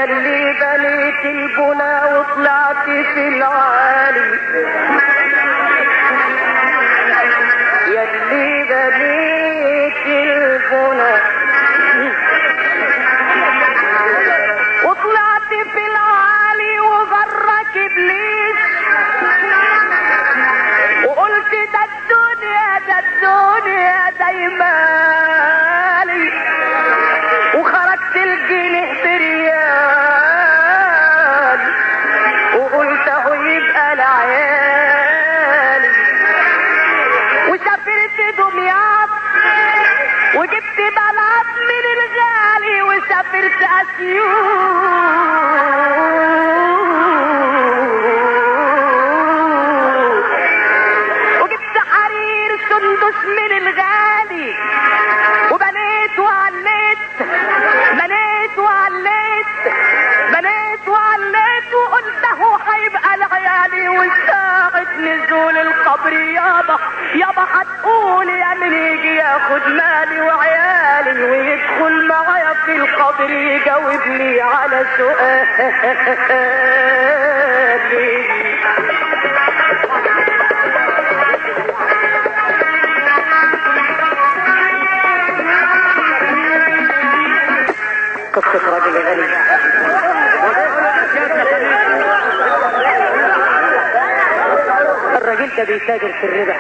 يلي بنيت البنا وطلعت في العالي يلي بنيت البنا وطلعت في العالي وغرك ابليس وقلت ده الدنيا ده الدنيا دايمالي وخرجت الجنيه بريال وقلت اهو يبقى العيال وسافرت دمياط وجبت بلد من الغالي وسافرت اسيوط وجبت حرير سندس من الغالي وبنيت وعليت بنيت وعليت بنيت وعليت وقلت اهو هيبقى العيالي وساعة نزول القبر يابا يابا هتقول يا من يجي ياخد مالي وعيالي ويدخل معايا في القبر يجاوبني على سؤالي قصة رجل غني الراجل ده بيتاجر في الربا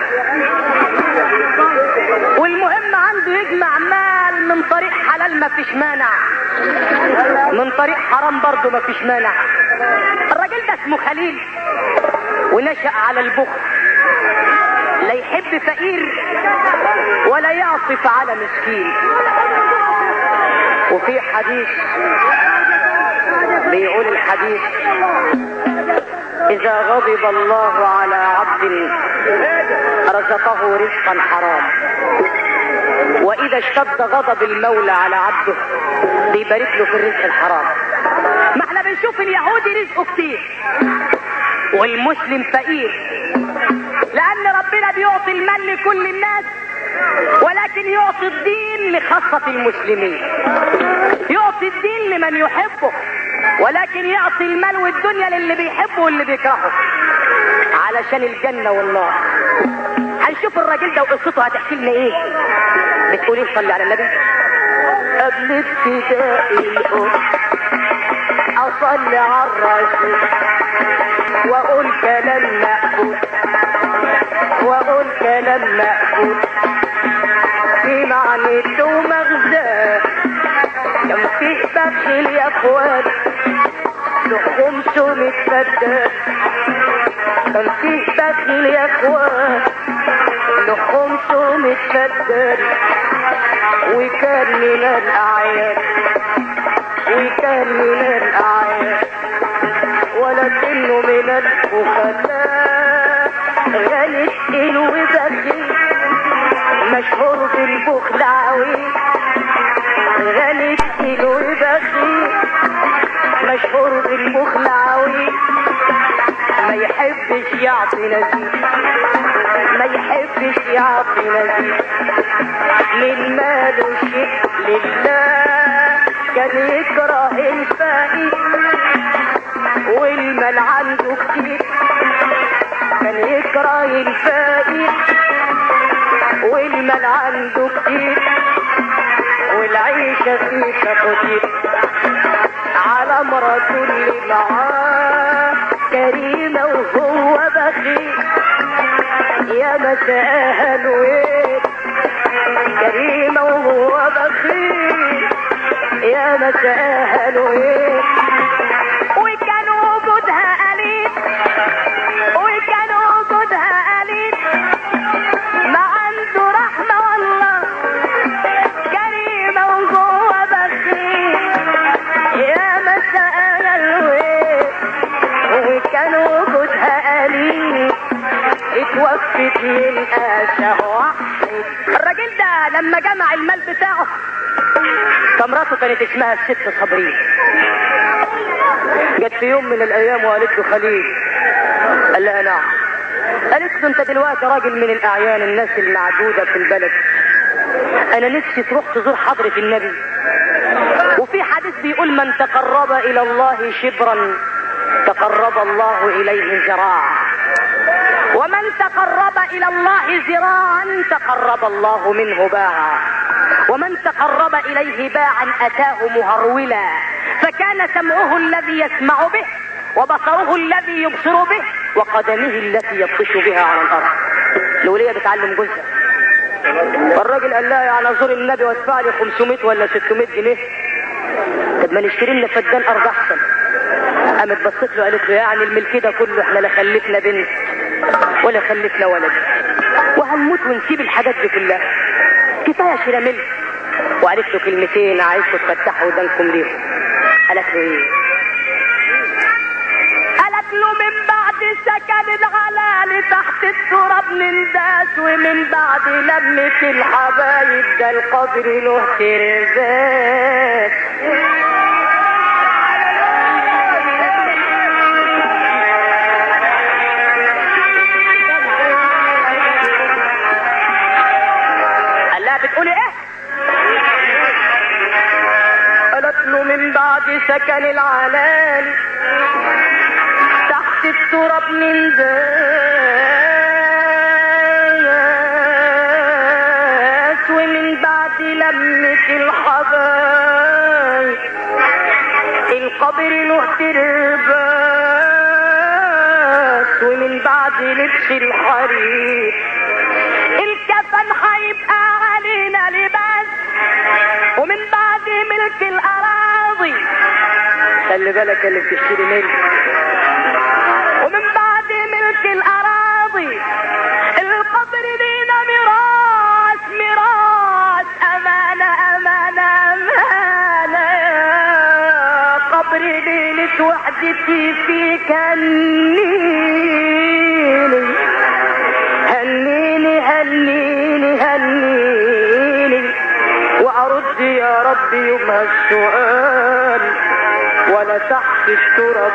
والمهم عنده يجمع مال من طريق حلال ما فيش مانع من طريق حرام برضه ما فيش مانع الراجل ده اسمه خليل ونشأ على البخل لا يحب فقير ولا يعطف على مسكين وفي حديث بيقول الحديث إذا غضب الله على عبد رزقه رزقا حرام وإذا اشتد غضب المولى على عبده بيبارك له في الرزق الحرام ما احنا بنشوف اليهودي رزقه كتير والمسلم فقير لأن ربنا بيعطي المال لكل الناس ولكن يعطي الدين لخاصة المسلمين يعطي الدين لمن يحبه ولكن يعطي المال والدنيا للي بيحبه واللي بيكرهه علشان الجنة والنار هنشوف الراجل ده وقصته هتحكي لنا ايه بتقول ايه صلي على النبي قبل ابتدائي الأم اصلي على الرسول واقول كلام مقبول واقول كلام مقبول في معنى ومغزاه كم في بخيل يا اخوان لحوم سوم فدان كم في بخيل يا اخوان لحوم سوم فدان وكان من الاعياد وكان من الاعياد ولكنه من البخلاء غني تقيل وبخيل مشهور بالبخل عويل غني تقيل وبخيل مشهور بالبخل عويل ما يحبش يعطي نزيل ما يحبش يعطي نزيل من ماله شيء لله كان يكره الفقير والمال عنده كتير كان يكره الفقير والمال عنده كتير والعيشة فيه تقدير على مراته اللي معاه كريمة وهو بخيل يا مساء الويل كريمة وهو بخيل يا مساء الويل وكان وجودها قليل وكان وجودها قليل ما عنده رحمة والله كريمة وهو بخيل يا مساء الويل وكان وجودها قليل اتوفت من آسى وحيد الراجل ده لما جمع المال بتاعه فمراته كانت اسمها الست صبرين جت في يوم من الايام وقالت له خليل قال لها نعم قالت له انت دلوقتي راجل من الاعيان الناس المعدودة في البلد انا نفسي تروح تزور حضرة النبي وفي حد الحديث بيقول من تقرب الى الله شبرا تقرب الله اليه ذراعا ومن تقرب الى الله ذراعا تقرب الله منه باعا ومن تقرب اليه باعا اتاه مهرولا فكان سمعه الذي يسمع به وبصره الذي يبصر به وقدمه التي يبطش بها على الارض الوليه بتعلم جوزها فالراجل قال لها يعني ازور النبي وادفع لي 500 ولا 600 جنيه طب ما نشتري لنا فدان ارض احسن قامت بصت له قالت له يعني الملك ده كله احنا لا خلفنا بنت ولا خلفنا ولد وهنموت ونسيب الحاجات دي كلها كفايه شراء ملك وقالت له كلمتين عايزكم تفتحوا ودانكم ليهم قالت له ايه قالت له من بعد سكن العلالي تحت التراب ننداس ومن بعد لمة الحبايب ده القبر له ترزاز قال لها بتقولي ايه قالت له من بعد سكن العلالي تحت التراب ننداس ومن بعد لمة الحبايب القبر له ترباس ومن بعد لبس الحرير الكفن هيبقى علينا لباس ومن بعد ملك الاراضي خلي بالك اللي بتشتري ملك ومن بعد ملك الاراضي القبر لينا ميراث ميراث امانه امانه امانه يا قبر ليلة وحدتي فيك هنيني هنيني هنيني هنيني وارد يا رب يومها السؤال ولا تحت التراب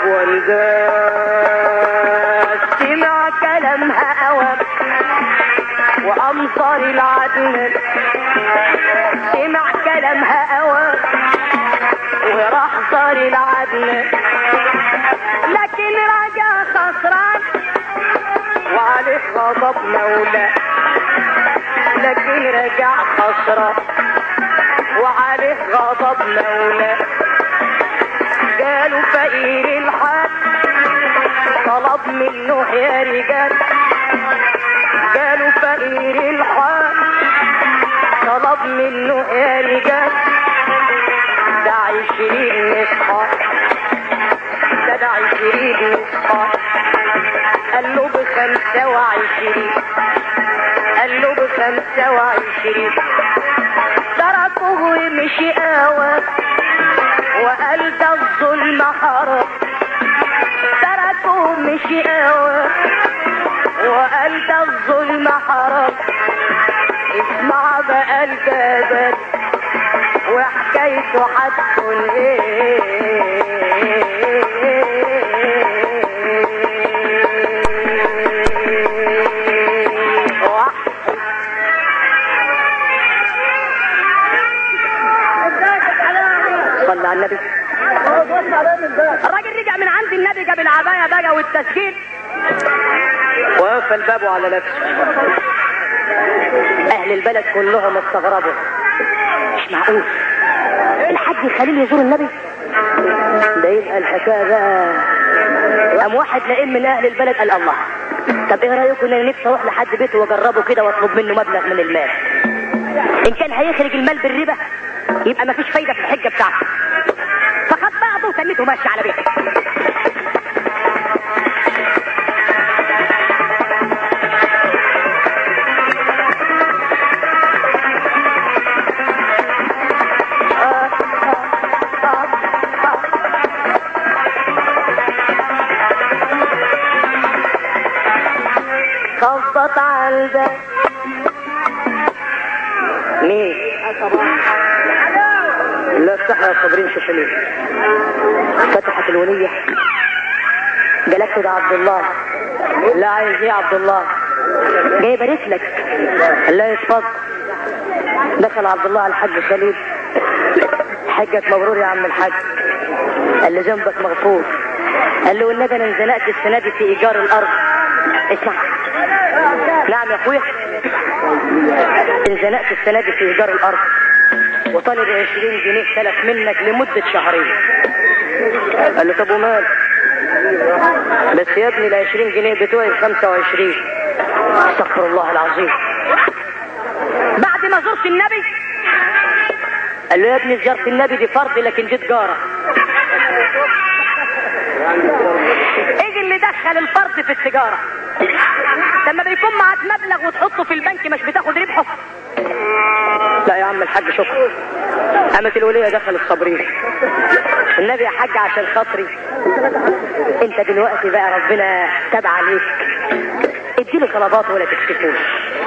والداس سمع كلامها اوام وامصار العدل سمع كلامها اوام وراح صار العدل لكن رجع خسران وعليه غضب مولاه لكن رجع خسران وعليه غضب مولاه قالوا فقير الحال طلب منه يا رجال قالوا فقير الحال طلب منه يا رجال ده عشرين مسحار ده ده عشرين مسحار قال له بخمسة وعشرين قال له بخمسة وعشرين تركوه ومشي قوى وقال ده الظلم حرام تركوه مشي قوى وقال ده الظلم حرام اسمع بقى الجبل وحكايته هتكون ايه واحد صلى على النبي الراجل رجع من عند النبي جاب العباية بقى والتسجيل وقفل بابه على نفسه اهل البلد كلهم استغربوا مش معقول الحاج خليل يزور النبي ده يبقى الحكايه بقى قام واحد لقيم من اهل البلد قال الله طب ايه رايكم ان انا نفسي اروح لحد بيته واجربه كده واطلب منه مبلغ من المال ان كان هيخرج المال بالربا يبقى مفيش فايده في الحجه بتاعته فخد بعضه وتنته ماشي على بيته خبط على الباب مين؟ لا افتح يا صابرين شوف مين فتحت الولية قالت له ده عبد الله لا عايز ايه يا عبد الله جاي يبارك لك قال لها اتفضل دخل عبد الله على الحاج خليل حجك مبرور يا عم الحاج قال له ذنبك مغفور قال له والنبي انا انزنقت السنه دي في ايجار الارض اسمع نعم يا اخويا انزنقت السنه دي في ايجار الارض وطالب 20 جنيه سلف منك لمده شهرين قال له طب ومال بس يا ابني ال 20 جنيه بتوعي ب 25 استغفر الله العظيم بعد ما زرت النبي قال له يا ابني زيارة النبي دي فرض لكن دي تجارة ايه اللي دخل الفرض في التجارة لما بيكون معاك مبلغ وتحطه في البنك مش بتاخد ربحه لا يا عم الحاج شكرا قامت الولية دخل الصابرين النبي يا حاج عشان خاطري انت دلوقتي بقى ربنا تاب عليك اديله طلبات ولا تكسفوش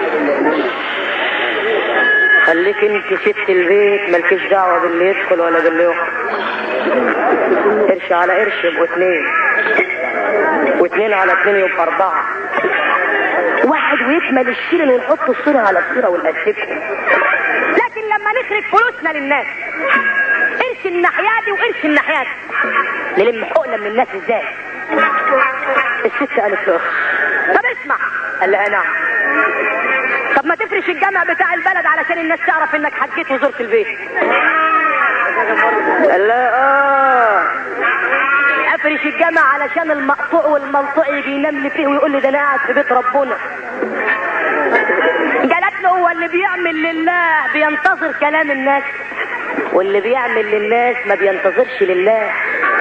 خليك انت ست البيت مالكيش دعوه باللي يدخل ولا باللي يخرج قرش على قرش يبقوا اتنين واتنين على اتنين يبقى اربعه واحد ويكمل الشيرن ونحط الصوره على الصوره ونقسمهم لكن لما نخرج فلوسنا للناس قرش الناحيه دي وقرش الناحيه دي نلم حقنا من الناس ازاي الست قالت له طب اسمع قال لها نعم طب ما تفرش الجامع بتاع البلد علشان الناس تعرف انك حجيت وزرت البيت قال لها اه افرش الجامع علشان المقطوع والملطوع يجي ينام لي فيه ويقول لي ده انا قاعد في بيت ربنا قالت له هو اللي بيعمل لله بينتظر كلام الناس واللي بيعمل للناس ما بينتظرش لله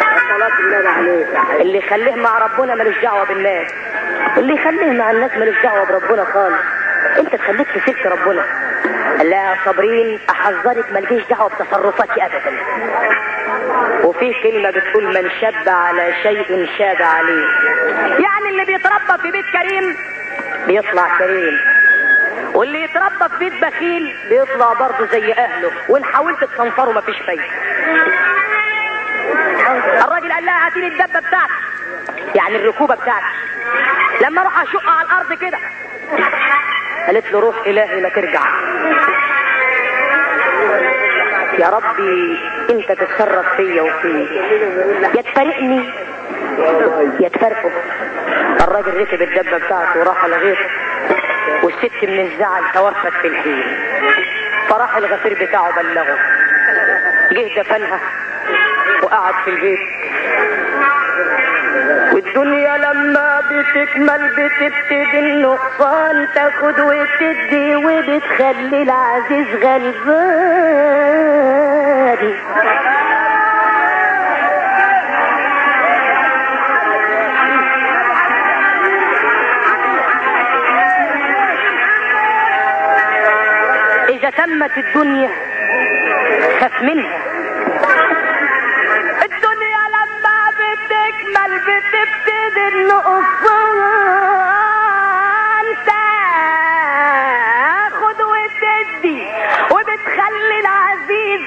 اللي يخليه مع ربنا ملوش دعوه بالناس اللي يخليه مع الناس ملوش دعوه بربنا خالص انت تخليك في سلك ربنا لا يا صابرين احذرك ملكيش دعوه بتصرفاتي ابدا وفي كلمة بتقول من شب على شيء شاب عليه يعني اللي بيتربى في بيت كريم بيطلع كريم واللي يتربى في بيت بخيل بيطلع برضه زي اهله وان حاولت تستنفره مفيش فايده الراجل قال لها هاتي لي الدبه بتاعتي يعني الركوبه بتاعتي لما اروح اشق على الارض كده قالت له روح الهي ما ترجع يا ربي انت تتصرف فيا وفيه يا تفارقني يا تفارقه الراجل ركب الدبه بتاعته وراح الغيط والست من الزعل توفت في الحين فراح الغفير بتاعه بلغه جه دفنها وقعد في البيت والدنيا لما بتكمل بتبتدي النقصان تاخد وتدي وبتخلي العزيز غلبان إذا تمت الدنيا خاف منها الدنيا لما بتكمل بتبتدي النقصان تاخد وتدي وبتخلي العزيز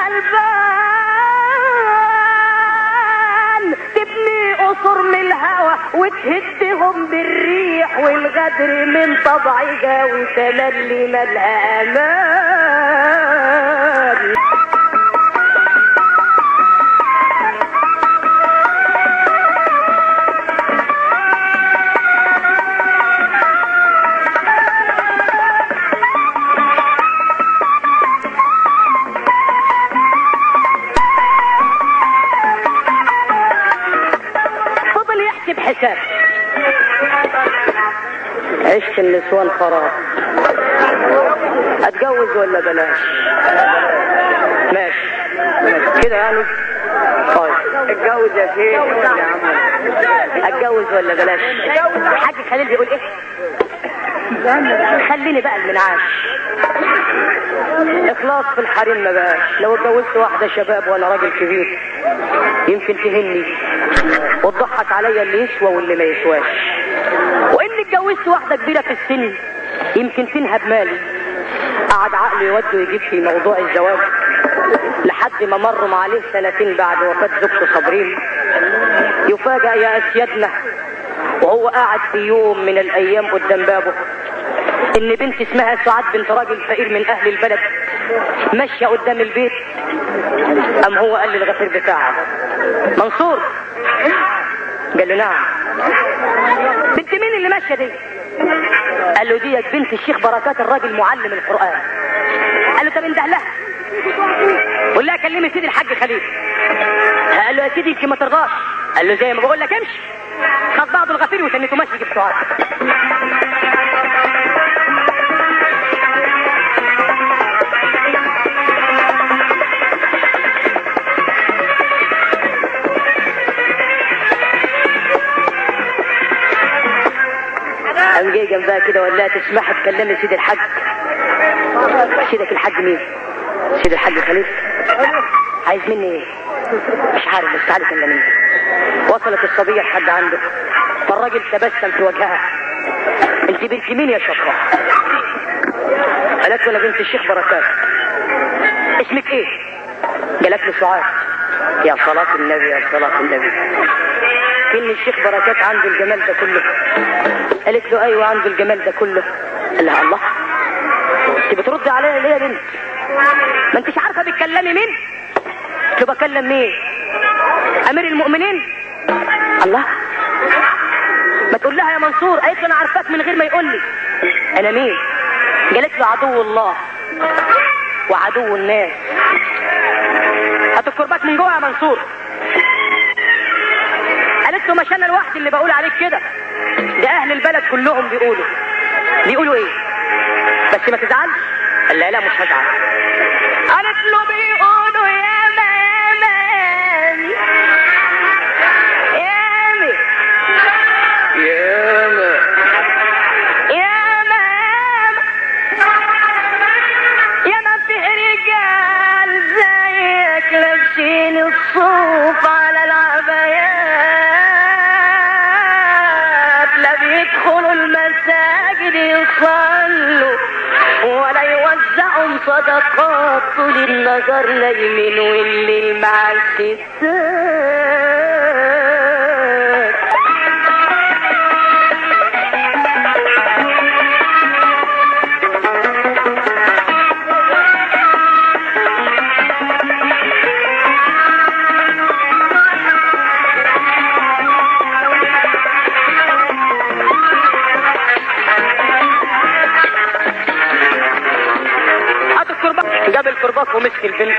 غلبان تبني قصور من الهوى وتهدهم بالريح والغدر من طبعها وتملي ملها امان فضل يحسب حساب عشت النسوان خراب اتجوز ولا بلاش ماشي كده يعني طيب اتجوز يا شيخ يا عم اتجوز ولا بلاش الحاج خليل بيقول ايه خليني بقى المنعاش اخلاص في الحريم ما بقاش لو اتجوزت واحدة شباب ولا راجل كبير يمكن تهني وتضحك عليا اللي يسوى واللي ما يسواش واني اتجوزت واحدة كبيرة في السن يمكن تنهب مالي قعد عقله يود ويجيب في موضوع الزواج لحد ما مروا عليه سنتين بعد وفاة زوجته صابرين يفاجأ يا أسيادنا وهو قاعد في يوم من الأيام قدام بابه إن بنت اسمها سعاد بنت راجل فقير من أهل البلد ماشية قدام البيت قام هو قال للغفير بتاعه منصور قال له نعم بنت مين اللي ماشيه دي قال له ديت بنت الشيخ بركات الراجل معلم القران قال له طب انده لها قول لها كلمي سيدي الحاج خليل قال له يا سيدي يمكن ما ترضاش قال له زي ما بقول لك امشي خد بعضه الغفير وسنته ماشي جبته قام جاي جنبها كده وقال لها تسمحي تكلمي سيدي الحاج سيدك الحاج مين؟ سيدي الحاج خليل عايز مني ايه؟ مش عارف بس تعالي كلميني وصلت الصبية لحد عنده فالراجل تبسم في وجهها انت بنت مين يا شطرة؟ قالت له انا بنت الشيخ بركات اسمك ايه؟ قالت له سعاد يا صلاة النبي يا صلاة النبي كن الشيخ بركات عنده الجمال ده كله قالت له ايوه عنده الجمال ده كله قال لها الله انت بتردي عليا ليه يا بنت ما انتش عارفه بتكلمي مين قلت له بكلم مين امير المؤمنين الله ما تقول لها يا منصور قالت له انا عارفاك من غير ما يقول لي انا مين قالت له عدو الله وعدو الناس هات الكرباج من جوه يا منصور قالت له مش انا لوحدي اللي بقول عليك كده ده اهل البلد كلهم بيقولوا بيقولوا ايه بس ما تزعلش قال لا لا مش هزعل قالت له بيقولوا يا مامي يامي ياما يا ماما يا ما في رجال زيك لابسين الصوف على العبايات لا بيدخلوا المساجد يصلوا ولا يوزعوا صدقات طول النهار نايمين والليل مع الستات هات الكرباج جاب الكرباج ومسك البنت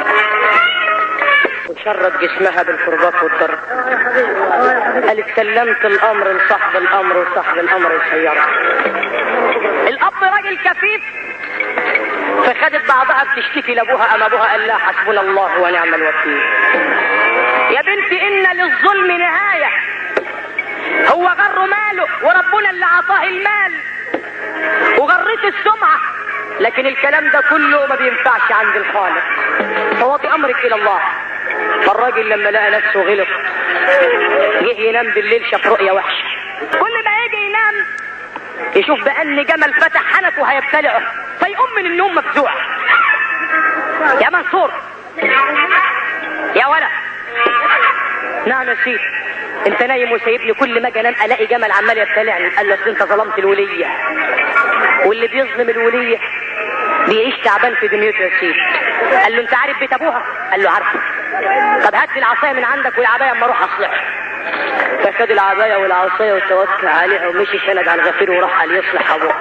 وشرد جسمها بالكرباج والضرب قالت سلمت الامر لصاحب الامر وصاحب الامر السيارة الاب راجل كفيف فخدت بعضها بتشتكي لابوها ام ابوها قال لها حسبنا الله ونعم الوكيل يا بنتي ان للظلم نهايه هو غر ماله وربنا اللي عطاه المال وغريت السمعه لكن الكلام ده كله ما بينفعش عند الخالق فوضي امرك الى الله فالراجل لما لقى نفسه غلط جه ينام بالليل شاف رؤيا وحشه كل ما يجي ينام يشوف بان جمل فتح حنكه هيبتلعه فيقوم من النوم مفزوع يا منصور يا ولد نعم يا سيدي انت نايم وسايبني كل ما اجي انام الاقي جمل عمال يبتلعني قال له أصل انت ظلمت الوليه واللي بيظلم الوليه بيعيش تعبان في دنيته يا سيدي قال له انت عارف بيت ابوها قال له عارفه طب هات لي العصايه من عندك والعبايه اما اروح اصلح فخد العبايه والعصايه وتوكل عليها ومشي سند على الغفير وراح قال يصلح ابوه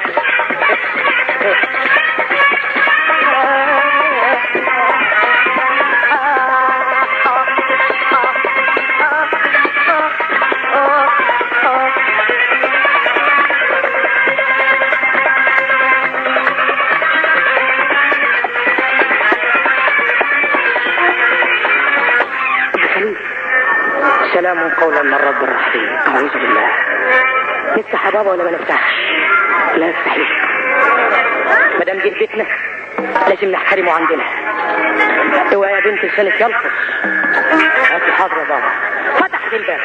سلام قولا من رب رحيم اعوذ بالله نفتح يا بابا ولا ما نفتحش لا يستحيل ما دام جه بيتنا لازم نحترمه عندنا اوعى يا بنت لسانك يلفظ هاتي حاضر يا بابا فتحت الباب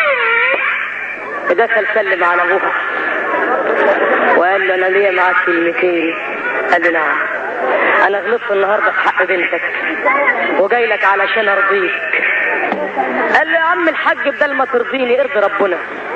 دخل سلم على ابوها وقال له انا ليا معاك كلمتين قال له نعم انا غلطت النهارده في حق بنتك وجاي لك علشان ارضيك قال له يا عم الحاج بدل ما ترضيني ارضي ربنا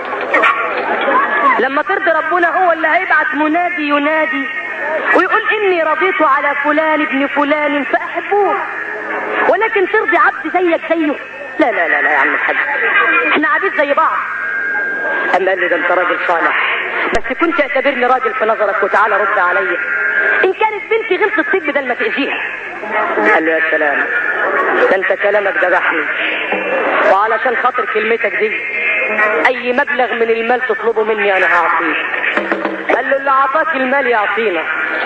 لما ترضي ربنا هو اللي هيبعت منادي ينادي ويقول اني رضيت على فلان ابن فلان فاحبوه ولكن ترضي عبد زيك زيه لا لا لا لا يا عم الحاج احنا عبيد زي بعض اما قال لي ده انت راجل صالح بس كنت اعتبرني راجل في نظرك وتعالى رد عليا ان كانت بنتي غلطت فيك بدل ما تاذيها قال له يا سلام ده انت كلامك ذبحني وعلشان خاطر كلمتك دي اي مبلغ من المال تطلبه مني انا هعطيك قال له اللي اعطاك المال يعطينا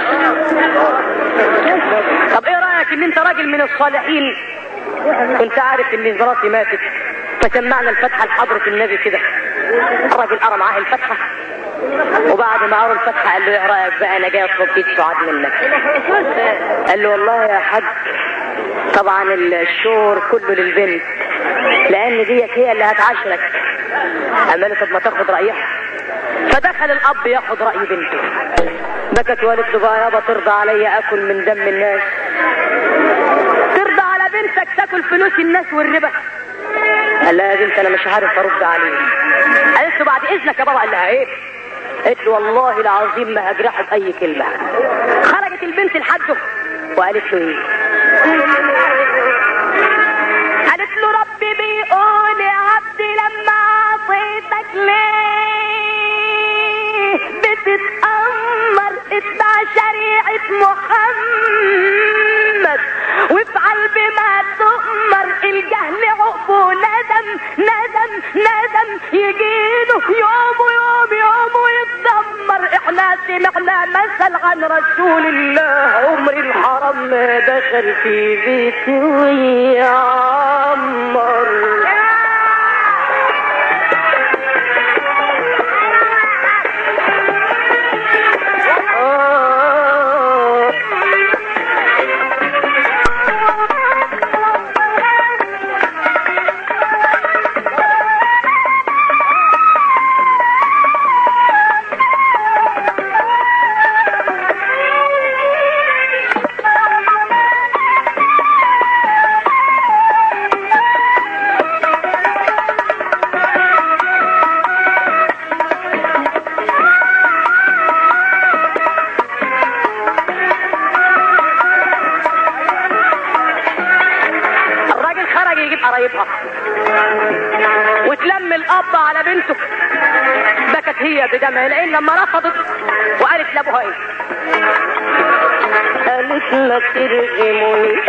طب ايه رايك ان انت راجل من الصالحين كنت عارف ان مراتي ماتت فسمعنا الفتحه لحضره النبي كده الراجل قرا معاه الفتحه وبعد ما قرا الفتحه قال له ايه رايك بقى انا جاي اطلب ايد سعاد منك قال له والله يا حاج طبعا الشور كله للبنت لان ديت هي اللي هتعاشرك قال له طب ما تاخد رايها فدخل الاب ياخد راي بنته بكت وقالت له بقى يابا ترضى عليا اكل من دم الناس ترضى على بنتك تاكل فلوس الناس والربا قال لها يا بنت انا مش عارف ارد عليه قالت له بعد اذنك يا بابا قال لها ايه قالت له والله العظيم ما هجرحه باي كلمه خرجت البنت لحده وقالت له ايه قالت له ربي بيقول يا عبدي لما عصيتك ليه بتتأمر اتبع شريعة محمد وافعل بما تؤمر الجهل عقبه ندم ندم ندم يجيله يوم ويوم يوم ويتدمر احنا سمعنا مثل عن رسول الله عمر الحرم ما دخل في بيتي ويعمر آه. الراجل خرج يجيب قرايبها وتلم الاب على بنته بكت هي بدمها لان لما رفضت وقالت لابوها ايه قالت ما ترغموني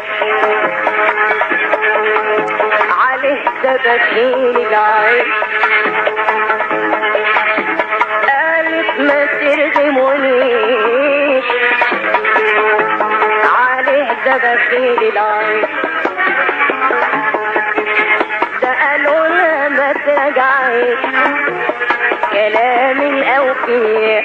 عليه ده بخيل العين قالت ما ترغمونيش عليه ده بخيل العين ده قالوا لا ما ترجعيش كلام الأوفياء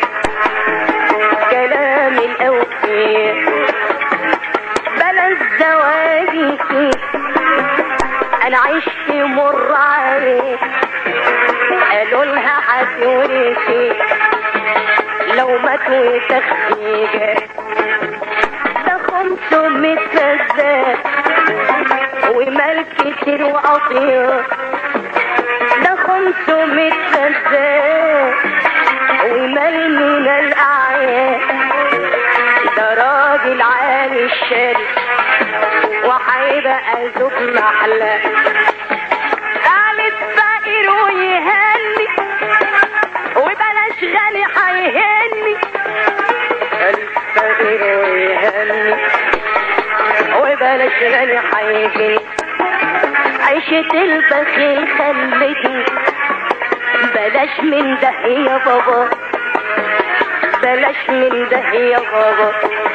كلام الأوفياء بلاش زواجي فيك أنا عشت مر عليك قالوا لها هتورثي لو مات وتخفيك ده خمسمية كذاب ومال كتير وقطير ده خمسمية كذاب ومال من الأعيان ده راجل عالي الشارع وهيبقى زوج محلى قالت فقير ويهني وبلاش غني هيهني قالت فقير ويهني وبلاش غني هيهني عيشة البخيل خلتني بلاش من ده يا بابا بلاش من ده يا بابا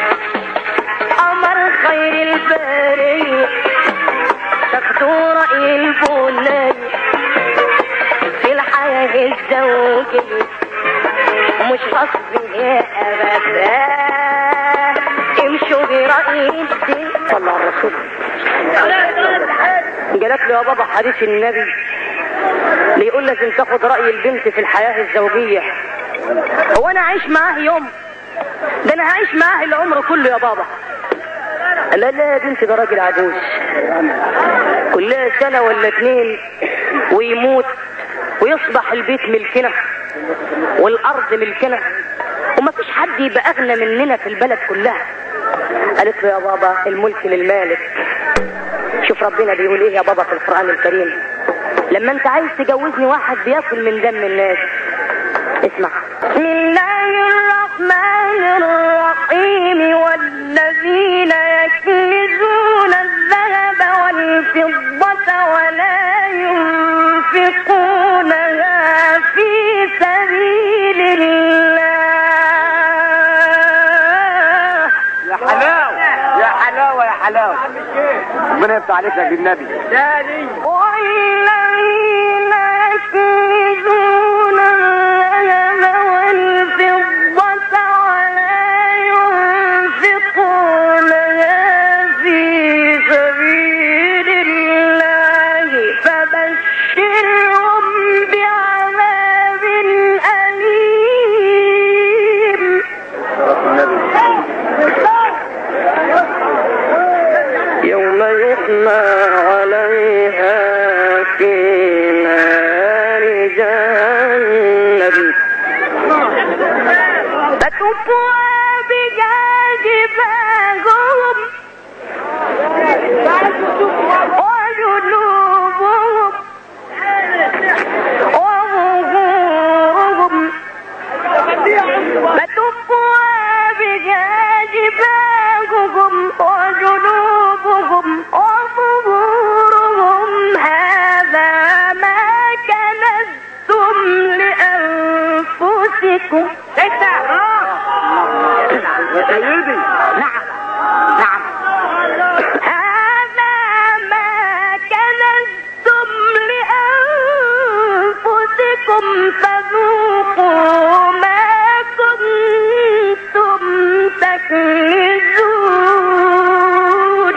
أمر خير البرية تاخدوا رأي البنية في الحياة الزوجية مش غصب يا أبدا امشوا برأي الدين صلى على الرسول قالت له يا بابا حديث النبي بيقول لازم تاخد رأي البنت في الحياة الزوجية هو انا عايش معاه يوم ده انا هعيش معاه العمر كله يا بابا لا لا يا بنتي ده راجل عجوز كلها سنة ولا اتنين ويموت ويصبح البيت ملكنا والارض ملكنا وما فيش حد يبقى اغنى مننا في البلد كلها قالت له يا بابا الملك للمالك شوف ربنا بيقول ايه يا بابا في القرآن الكريم لما انت عايز تجوزني واحد بياكل من دم الناس اسمع بسم الله الرحمن الرحيم والذين يكنزون الذهب والفضة ولا ينفقونها في سبيل الله يا حلاوة يا حلاوة يا حلاوة ربنا يفتح عليك يا النبي والذين يكنزون الذهب والفضة ولا ينفقونها في سبيل الله فبشرهم بعذاب أليم يوم يحمى عليها في نار جهنم فتكوى بها جباههم وجنوبهم وظهورهم فتكوى بها جباههم وجنوبهم وظهورهم هذا ما كنزتم لأنفسكم يا سيدي نعم نعم هذا ما كنزتم لأنفسكم فذوقوا ما كنتم تكنزون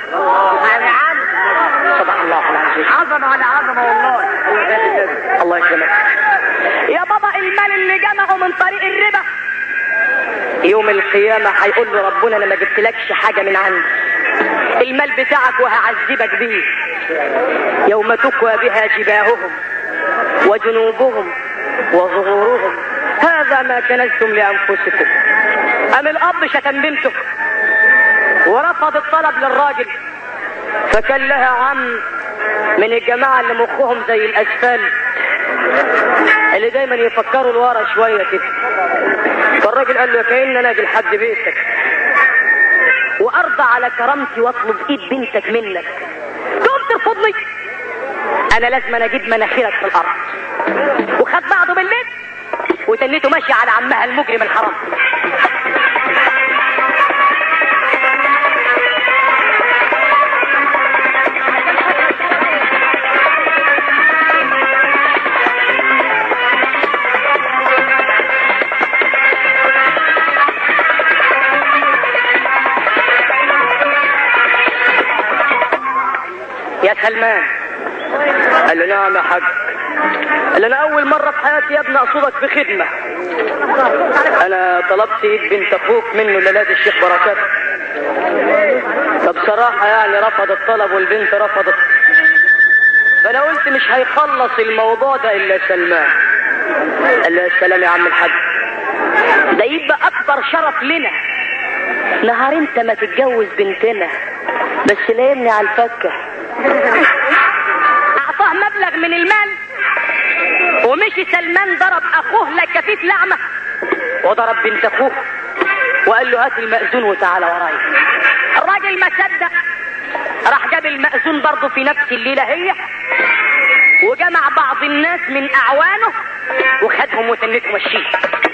صدق الله العظيم عظمة على عظمة والله الله يسلمك يا بابا المال اللي جمعه من طريق الربا يوم القيامة هيقول له ربنا انا ما جبتلكش حاجة من عندي المال بتاعك وهعذبك بيه يوم تكوى بها جباههم وجنوبهم وظهورهم هذا ما كنزتم لأنفسكم أم الأب شتم بنته ورفض الطلب للراجل فكان لها عم من الجماعة اللي مخهم زي الأسفلت اللي دايما يفكروا لورا شوية كده فالراجل قال له كأن انا اجي لحد بيتك وارضى على كرامتي واطلب ايد بنتك منك تقوم ترفضني انا لازم أنا اجيب مناخيرك في الارض وخد بعضه بالليل وتنيته ماشي على عمها المجرم الحرام يا سلمان قال له نعم يا حاج قال له انا اول مره في حياتي يا ابني اقصدك في خدمه انا طلبت ايد بنت اخوك منه للاد الشيخ بركات فبصراحه يعني رفض الطلب والبنت رفضت فانا قلت مش هيخلص الموضوع ده الا سلمان قال له يا سلام يا عم الحاج ده يبقى اكبر شرف لنا نهار انت ما تتجوز بنتنا بس لايمني على الفكه اعطاه مبلغ من المال ومشي سلمان ضرب اخوه لكفيف لعمه وضرب بنت اخوه وقال له هات المأذون وتعالى ورايا الراجل ما صدق راح جاب المأذون برضه في نفس الليلة هي وجمع بعض الناس من أعوانه وخدهم وتنته مشيه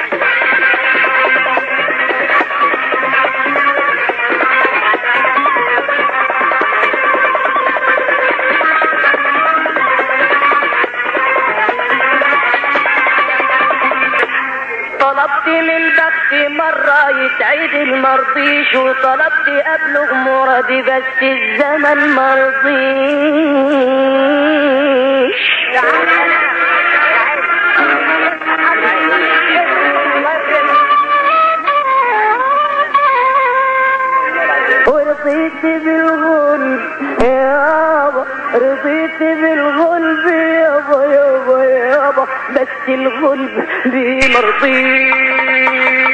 طلبت من البخت مرة يتعيد المرضيش وطلبت أبلغ مرادي بس الزمن مرضيش ورضيت بالغلب يابا رضيت بالغلب يابا يابا يابا بس الغلب بمرضيش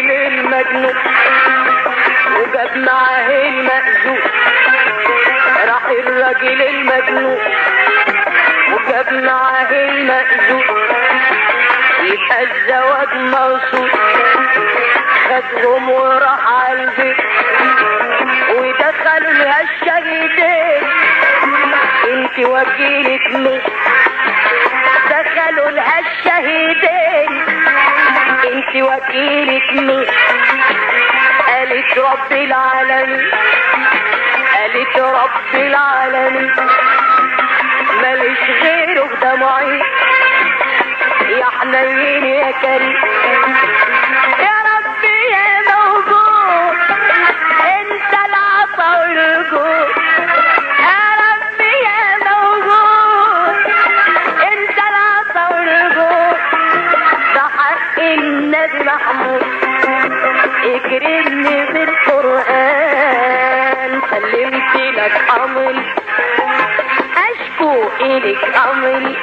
الراجل المجنون وجاب معاه المأذون راح الراجل المجنون وجاب معاه المأذون يبقى الزواج موصول خدهم وراح على البيت ودخلوا لها الشهيدين انت وكيلة مين دخلوا لها الشهيدين انت وكيلة مين قالت رب العالمين قالت رب العالمين ماليش غيره في دموعي يا حنين يا كريم يا ربي يا موجود انت العطا والجود يا ربي يا موجود انت العطا والجود ده حق النبي محمود اكرمني بالقرآن سلمت لك امري اشكو اليك امري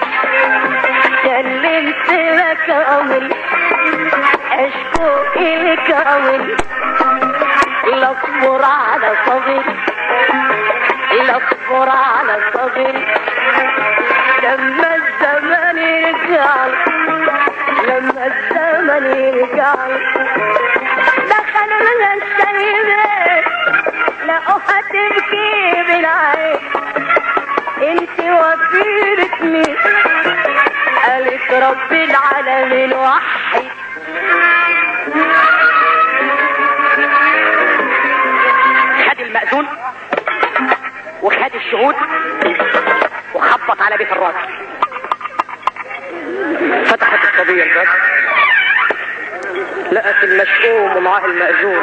سلمت لك امري اشكو اليك امري لا اصبر على صبري لا اصبر على صبري لما الزمن يرجع لما الزمن يرجع دخل من الشيبة لقوها تبكي بالعين انت وفيرة مين قالت رب العالمين وحي خد المأذون وخد الشهود وخبط على بيت الراجل فتحت الصبية الباب لقت المشؤوم ومعاه المأذون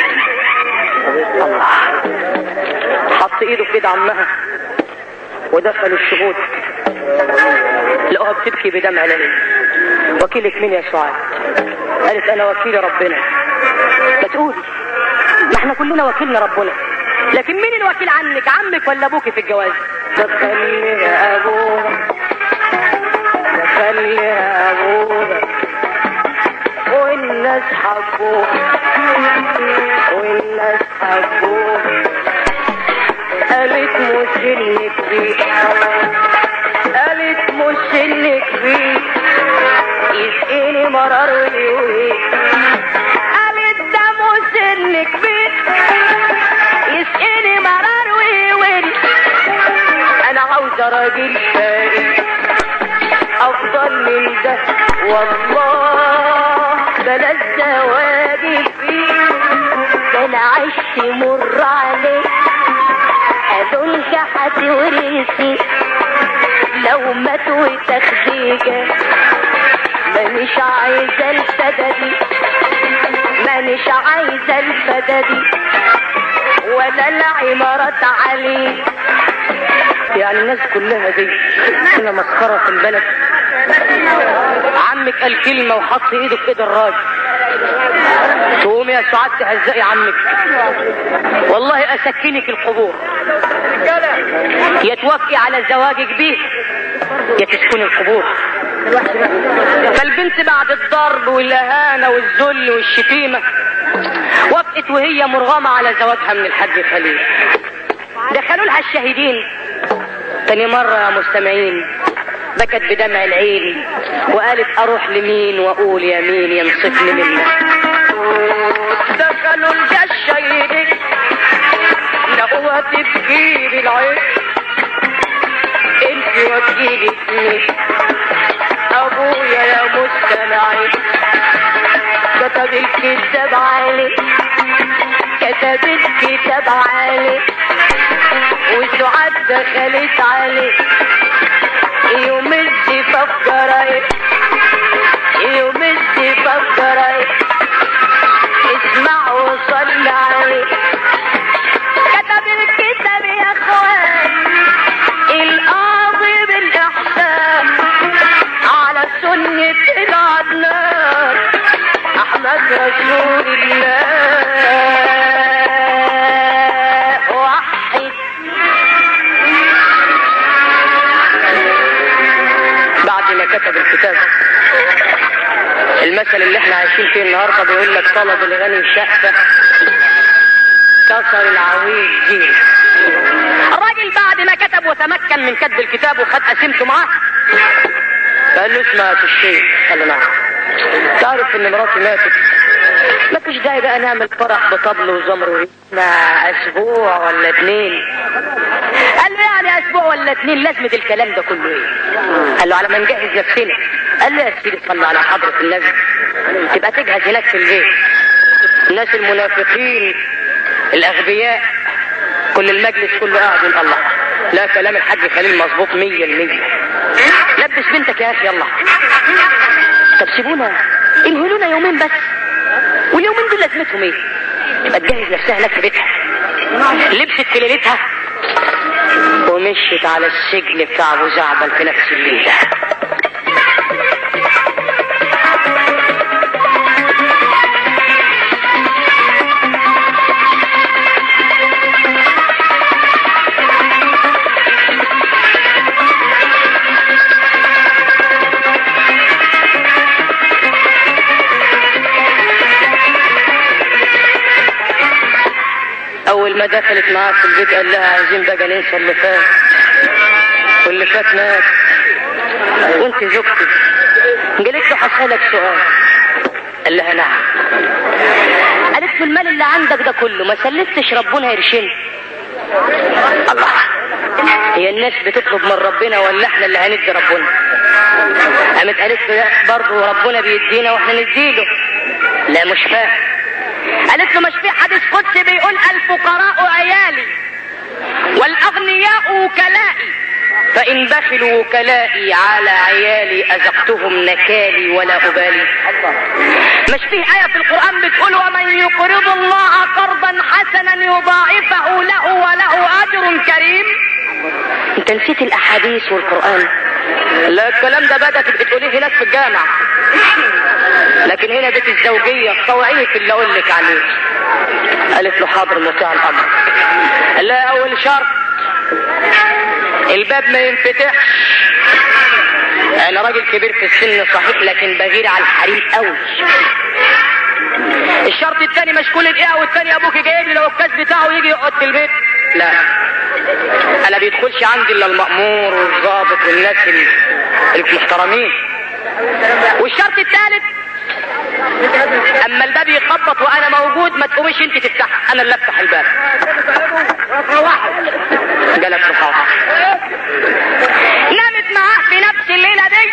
الله حط ايده في ايد عمها ودخلوا الشهود لقوها بتبكي بدمع العين وكيلك مين يا سعاد قالت انا وكيل ربنا ما تقولي ما احنا كلنا وكيلنا ربنا لكن مين الوكيل عنك عمك ولا ابوك في الجواز تخليها ابوها تخليها ابوها والناس حبوه والناس حبوه قالت مش اللي كبير قالت مش اللي كبير يسقيني مرار ويوهي قالت ده مش اللي كبير يسقيني مرار ويوهي انا عاوزه راجل شقي افضل من ده والله بلا الزواج فيه ده انا عشت مر عليه أدونك هتورثي لو مات وتخديجة مانيش عايزة الفددي مانيش عايزة الفددي ولا العمارات عليه يعني الناس كلها دي كنا مسخرة في البلد عمك قال كلمة وحط ايده في ايد الراجل تقوم يا سعاد تهزقي عمك والله اسكنك القبور يا توافقي على زواجك بيه يا تسكني القبور فالبنت بعد الضرب والاهانه والذل والشتيمه وافقت وهي مرغمه على زواجها من الحاج خليل دخلوا لها الشاهدين تاني مرة يا مستمعين بكت بدمع العين وقالت اروح لمين واقول يا مين ينصفني منك دخلوا الجشايدين لقوها تبكي بالعين انت وكيلة مين ابويا يا مستمعين كتب الكتاب عليه كتب الكتاب عليه وسعاد دخلت عليه يوم الزفاف جرايد يوم الزفاف جرايد اسمع وصل عليه كتب الكتاب يا اخوان القاضي بالاحسان على سنة العدنان احمد رسول الله وحد بعد ما كتب الكتاب المثل اللي احنا عايشين فيه النهارده بيقول لك طلب الغني شقفه كسر العويل جيل الراجل بعد ما كتب وتمكن من كتب الكتاب وخد قسيمته معاه فقال له اسمع يا الشيخ قال له نعم تعرف ان مراتي ماتت ما فيش داعي بقى نعمل فرح بطبل وزمر مع اسبوع ولا اتنين قال له يعني اسبوع ولا اتنين لازمة الكلام ده كله ايه قال له على ما نجهز نفسنا قال له يا سيدي صلى على حضرة النبي تبقى تجهز هناك في البيت الناس المنافقين الاغبياء كل المجلس كله قاعد يقول الله لا كلام الحاج خليل مظبوط مية المية لبس بنتك يا اخي يلا طب سيبونا انهلونا يومين بس واليومين دول لازمتهم ايه تبقى تجهز نفسها هناك في بيتها لبست في ليلتها ومشيت على السجن بتاع ابو زعبل في نفس الليله اول ما دخلت معاه في البيت قال لها عايزين بقى ننسى اللي فات واللي فات مات وانت زوجتي قالت له هسألك سؤال قال لها نعم قالت له المال اللي عندك ده كله ما سلفتش ربنا يرشين الله هي الناس بتطلب من ربنا ولا احنا اللي هندي ربنا قامت قالت له لا برضه ربنا بيدينا واحنا نديله لا مش فاهم قالت له مش في حديث قدسي بيقول الفقراء عيالي والاغنياء وكلائي فان بخلوا وكلائي على عيالي ازقتهم نكالي ولا ابالي مش في ايه في القران بتقول ومن يقرض الله قرضا حسنا يضاعفه له وله اجر كريم انت نسيت الاحاديث والقران لا الكلام ده بدأت بتقوليه هناك في الجامع لكن هنا بيت الزوجية طوعيه في اللي اقول لك عليه قالت له حاضر مطيع الامر لا اول شرط الباب ما ينفتحش انا راجل كبير في السن صحيح لكن بغير على الحريم قوي الشرط الثاني مشكول الايه والثاني ابوك جايب لي لو الكاس بتاعه يجي يقعد في البيت لا انا بيدخلش عندي الا المأمور والظابط والناس المحترمين والشرط الثالث اما الباب يخبط وانا موجود ما تقوميش انت تفتح انا اللي افتح الباب قالت له نامت معاه في نفس الليله دي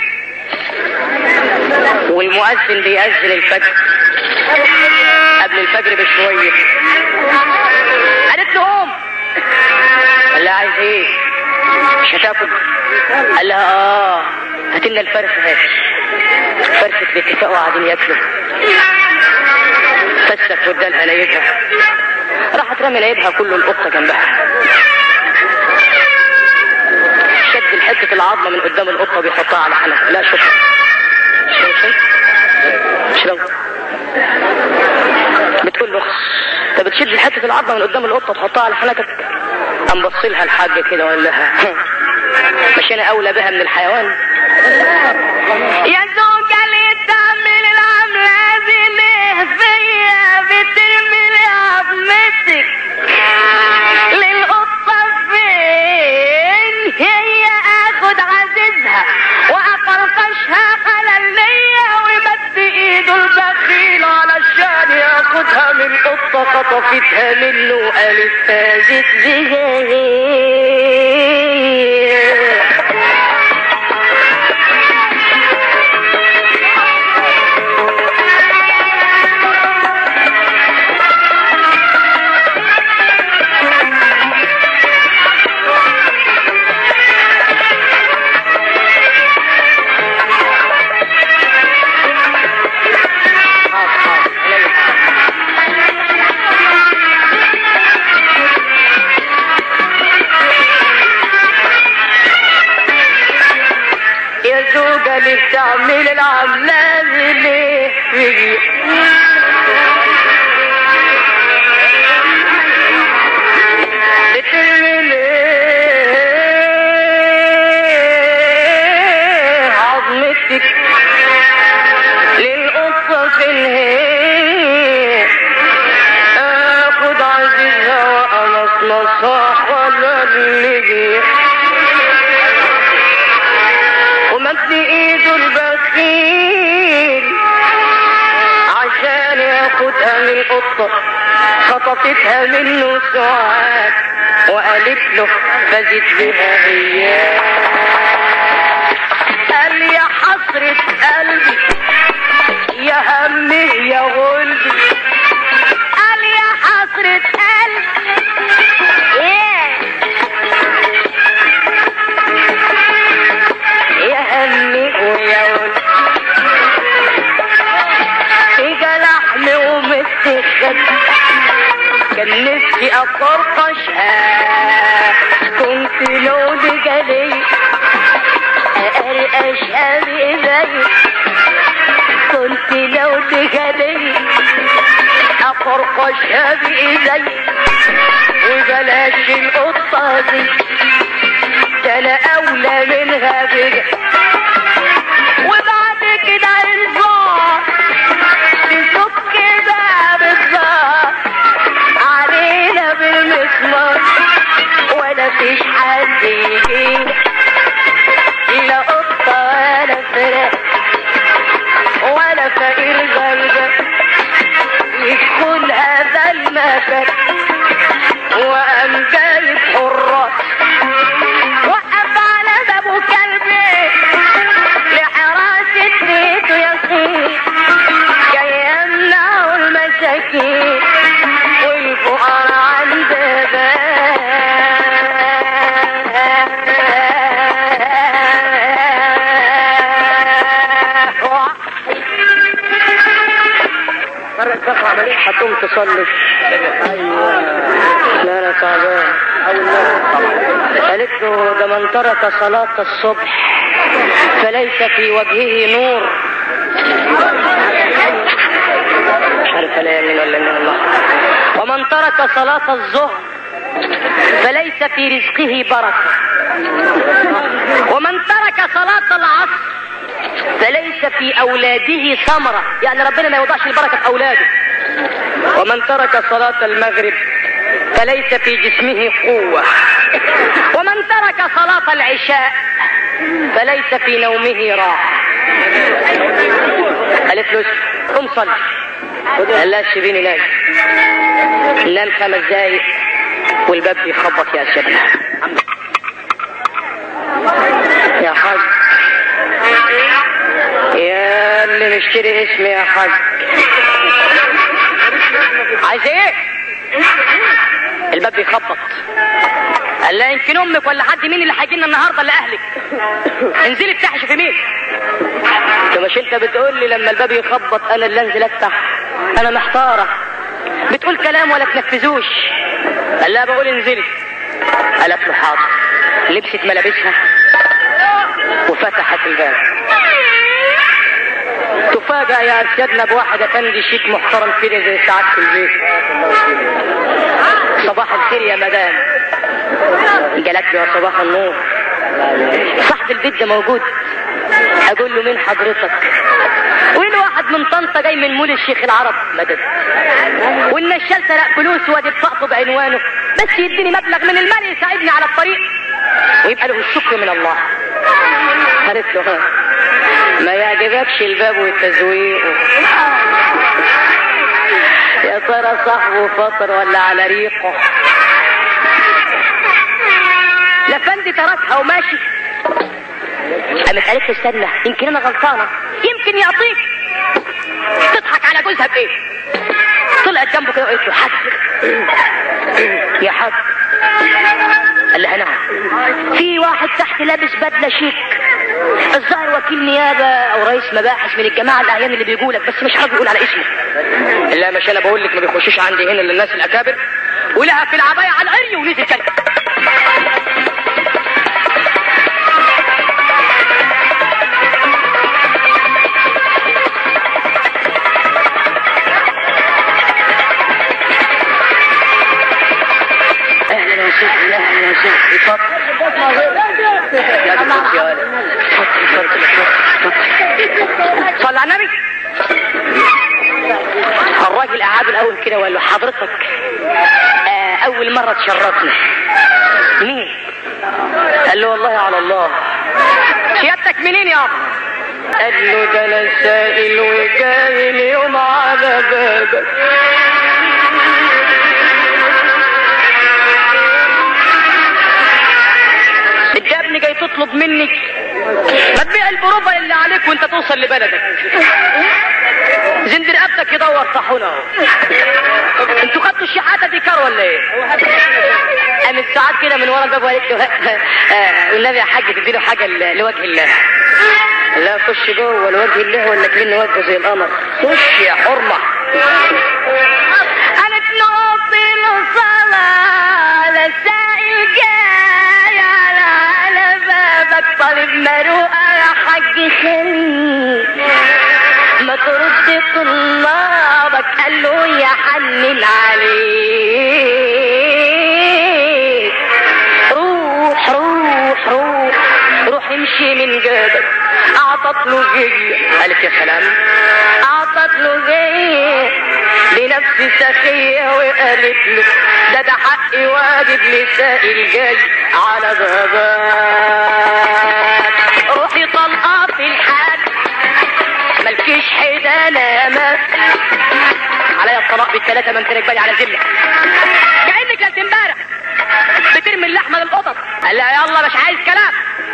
والمؤذن بيأذن الفجر قبل الفجر بشويه قالت له قوم قال لها عايز ايه مش هتاكل قال لها اه هات لنا الفرخ هات فرخة باتفاق وقاعدين ياكلوا فسك وادالها نايبها راحت رمي نايبها كله القطة جنبها شد الحتة العظمة من قدام القطة بيحطها على حنكها لا شكرا شو شو شو بتقول له انت بتشد حتة العظمة من قدام القطة تحطها على حنكك قام بص لها الحاج كده وقال لها مش انا اولى بها من الحيوان يا زوجة اللي تعمل العملة دي ليه فيا بترمي لي عظمتك للقطة فين هي اخد عزيزها واقرقشها على اللية ومد ايده البخيل علشان ياخدها من قطة خطفتها منه وقالت فازت بها يا زوجة ليه تعمل العملة دي ليه فيا بترمي ليه عظمتك للقطة نصاح ولا اللي ومد ايده البخيل عشان ياخدها من القطة خطفتها منه سعاد وقالت له فزت بها هي قال يا حسرة قلبي يا همي يا غلبي قال يا حسرة قلبي يا همي ويا ولد إجا لحم ومتخد كان نفسي أفرقشها كنت لو بجلي أرقشها بإيدي كنت لو بجلي أفرقشها بإيدي وبلاش القطة دي ده انا اولى منها بجا وبعد كده انظار تشوف كده بالظبط علينا بالمسمار ولا فيش حد يجي لا قطة ولا فراق ولا فقير غلبة يدخل هذا المكان وقام جايب حراس وقف على بابه كلبي لحراسة بيته يصير جاي يمنعوا المساكين والفقراء عند مرة تقع عملية هتقوم تصلي ايوه لا لا تعبان قالت له ده من ترك صلاة الصبح فليس في وجهه نور مش عارف لا يمين ولا من الله ومن ترك صلاة الظهر فليس في رزقه بركة ومن ترك صلاة العصر فليس في أولاده ثمرة يعني ربنا ما يوضعش البركة في أولاده ومن ترك صلاة المغرب فليس في جسمه قوة ومن ترك صلاة العشاء فليس في نومه راحة قالت له قم صلي قال لا سيبيني نام نام خمس دقايق والباب بيخبط يا شباب يا حاج يا اللي مشتري اسمي يا حاج عايز ايه الباب بيخبط قال لا يمكن امك ولا حد مين اللي هيجي لنا النهارده الا اهلك انزلي افتحي شوفي مين انت مش انت بتقول لي لما الباب يخبط انا اللي انزل افتح انا محتاره بتقول كلام ولا تنفذوش قال لا بقول انزلي قالت له حاضر لبست ملابسها وفتحت الباب تفاجأ يا سيادنا بواحد افندي شيك محترم كده زي ساعات في البيت صباح الخير يا مدام جالك يا صباح النور صاحب البيت ده موجود اقول له مين حضرتك وين واحد من طنطا جاي من مول الشيخ العرب مدد والنشال سرق فلوس وادي بطاقته بعنوانه بس يديني مبلغ من المال يساعدني على الطريق ويبقى له الشكر من الله قالت له ها ما يعجبكش الباب والتزويق يا ترى صاحبه فطر ولا على ريقه لفندي تركها وماشي قامت قالت له استنى يمكن انا غلطانه يمكن يعطيك تضحك على جوزها بايه طلعت جنبه كده وقالت له حاج يا حاج قال لها نعم في واحد تحت لابس بدله شيك الظاهر وكيل نيابه او رئيس مباحث من الجماعه الاعيان اللي بيقولك بس مش عارف يقول على اسمه لا مش انا بقول لك ما بيخشوش عندي هنا الا الناس الاكابر ولها في العبايه على العري ونزل كلب اهلا وسهلا اهلا وسهلا اتفضل يا دكتور يا ولد اتفضل اتفضل صلى على النبي الراجل قعد الاول كده وقال له حضرتك آه اول مرة تشرفنا مين قال له والله على الله سيادتك منين يابا قال له ده انا سائل وجاي اليوم على بابك الجبن جاي تطلب مني ما تبيع البروفة اللي عليك وانت توصل لبلدك زند رقبتك يدور طاحونه اهو انتوا خدتوا الشحاته دي كار ولا ايه؟ قامت ساعات كده من ورا الباب وقالت له آه، والنبي يا حاج تديله حاجه ل- لوجه الله لا خش جوه لوجه الله ولا كلين وجهه زي القمر خش يا حرمه قالت له له صلاة على السائل جاي على على بابك طالب مروءة يا حاج خليل ما ترد طلابك قال له يا حنن عليك روح روح روح روح امشي من جابك اعطت له جيه قالت يا سلام اعطت له جيه لنفس سخية وقالت له ده ده حقي واجب لسائل جاي على بابك روحي طلقة في الحال ملكيش حيدانة ما عليا الطلاق بالثلاثة من ترك بالي على ذلة كأنك كانت امبارح بترمي اللحمة للقطط قال لها يلا مش عايز كلام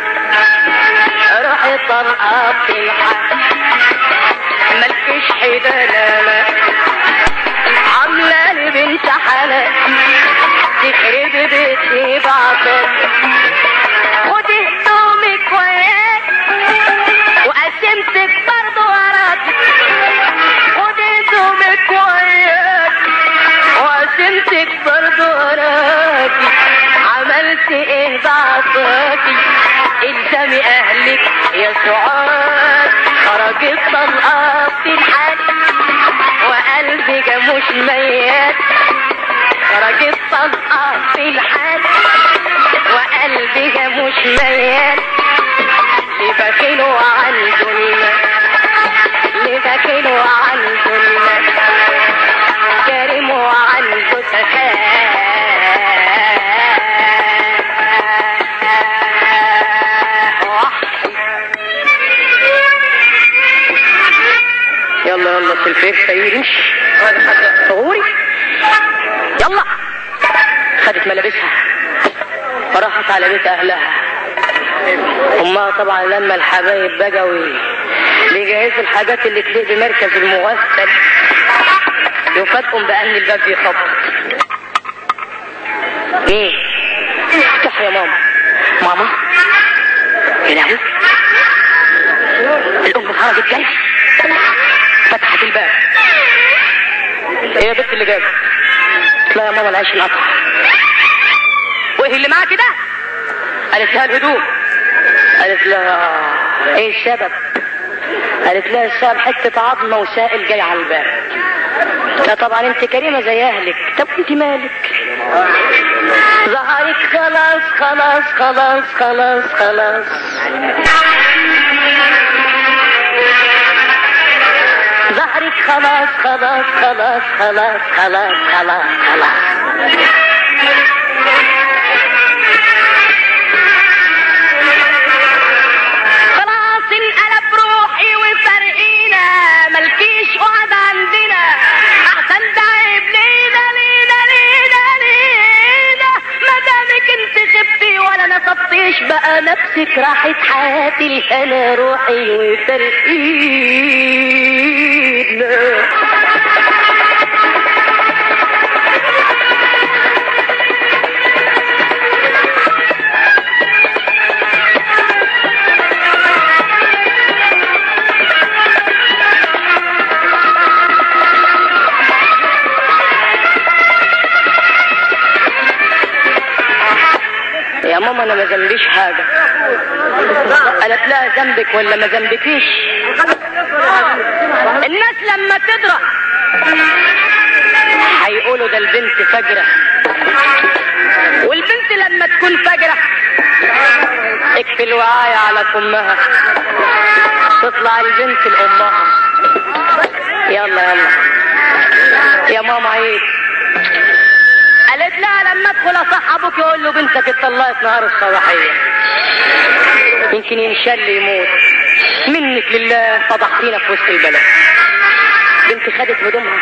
روحي طلقة في الحال ملكيش حيدانة ما عاملة لي بنت حلال تخرب بيتي بعطل خدي هدومك وياك وقسمتك برضه وراك خدي هدومك وياك وقسمتك برضه وراك عملت ايه بعطاكي الزمي اهلك يا سعاد خرجت طلقة في الحال وقلبي جموش ميت خرجت طلقة في الحال وقلبي جموش ميت لبخلوا عنده الماء لبخلوا عنده الماء كريم وعنده سخاء يلا يلا في الفيف سيرش غوري يلا خدت ملابسها وراحت على بيت اهلها امها طبعا لما الحبايب بجوي بيجهزوا الحاجات اللي تليق بمركز المغسل يفاجئهم بأهل الباب بيخبط ايه افتح يا ماما ماما يا لهوي الام خرجت جاي فتحت الباب ايه يا بنت اللي جايه لا يا ماما العيش انقطع وايه اللي معاك ده قالت لها الهدوم قالت لها ايه السبب قالت لها السبب حته عظمه وسائل جاي على الباب لا طبعا انت كريمه زي اهلك طب انت مالك ظهرك خلاص خلاص خلاص خلاص خلاص ظهرك خلاص خلاص خلاص خلاص خلاص خلاص خلاص خلاص انقلب روحي وفرقينا ملكيش قعد عندنا احسن تعب لينا لينا لينا لينا ما دامك انت خبتي ولا نصبتيش بقى نفسك راحت حياتي الهنا روحي وفرقينا يا ماما انا ما ذنبيش حاجه قالت لها ذنبك ولا ما ذنبكيش الناس لما تدرى هيقولوا ده البنت فجرة والبنت لما تكون فجرة اكفي الوعاية على كمها تطلع البنت لأمها يلا يلا يا ماما عيد قالت لها يروح يقول له بنتك اتطلقت نهار الصباحية يمكن ينشل يموت منك لله فضحتينا في وسط البلد بنتي خدت هدومها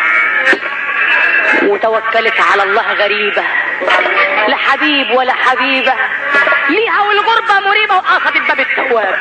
وتوكلت على الله غريبة لا حبيب ولا حبيبة ليها والغربة مريبة وقصدت باب التواب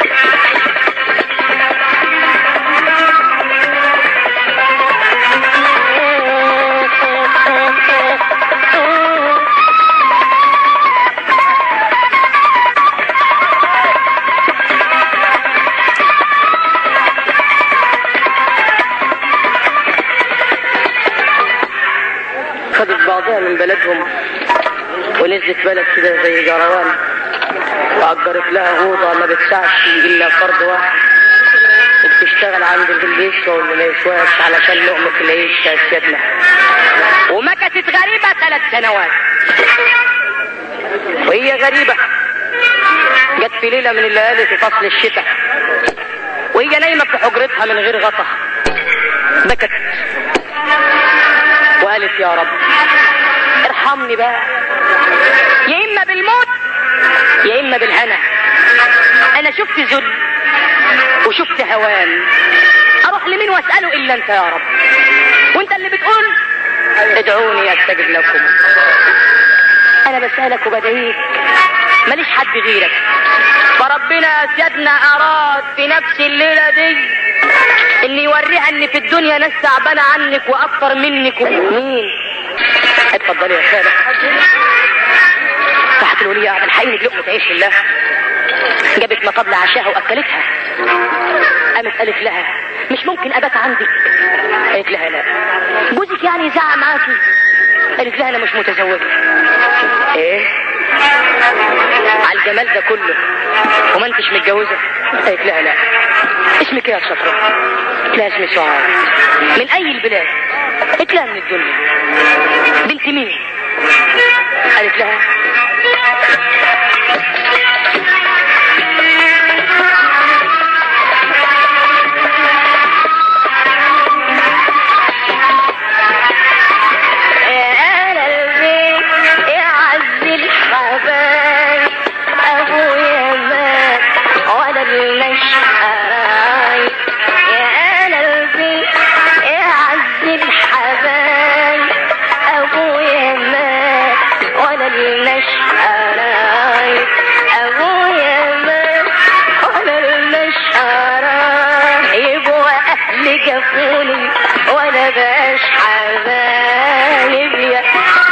خدت بعضها من بلدهم ونزلت بلد كده زي جروان وأجرت لها أوضة ما بتسعش إلا فرد واحد وبتشتغل عند اللي يسوى واللي ما يسواش علشان لقمة العيش يا سيدنا ومكثت غريبة ثلاث سنوات وهي غريبة جت في ليلة من الليالي في فصل الشتاء وهي نايمة في حجرتها من غير غطا بكت وقالت يا رب ارحمني بقى يا اما بالموت يا اما بالهنا انا شفت ذل وشفت هوان اروح لمين واساله الا انت يا رب وانت اللي بتقول ادعوني استجب لكم انا بسالك وبدعيك ماليش حد غيرك فربنا سيادنا اراد في نفس الليله دي ان يوريها ان في الدنيا ناس تعبانه عنك واكتر منك مين اتفضلي يا خالة راحت الولية قاعدة الحقيني بلقمة عيش لله جابت ما قبل عشاها واكلتها قامت قالت لها مش ممكن ابات عندك قالت لها لا جوزك يعني يزعق معاكي قالت لها انا مش متزوجة ايه على الجمال ده كله وما انتش متجوزة قالت لها لا اسمك ايه يا شطرة قالت لها اسمي سعاد من اي البلاد قالت لها من الدنيا بنت مين قالت لها يا أهل البيت يا عز الحبايب أبويا مات ولا النشأراي يا أهل البيت يا عز الحبايب أبويا مات ولا النشأراي أبويا مات ولا النشأراي وأهل جفوني ولا بقاش حبايب يا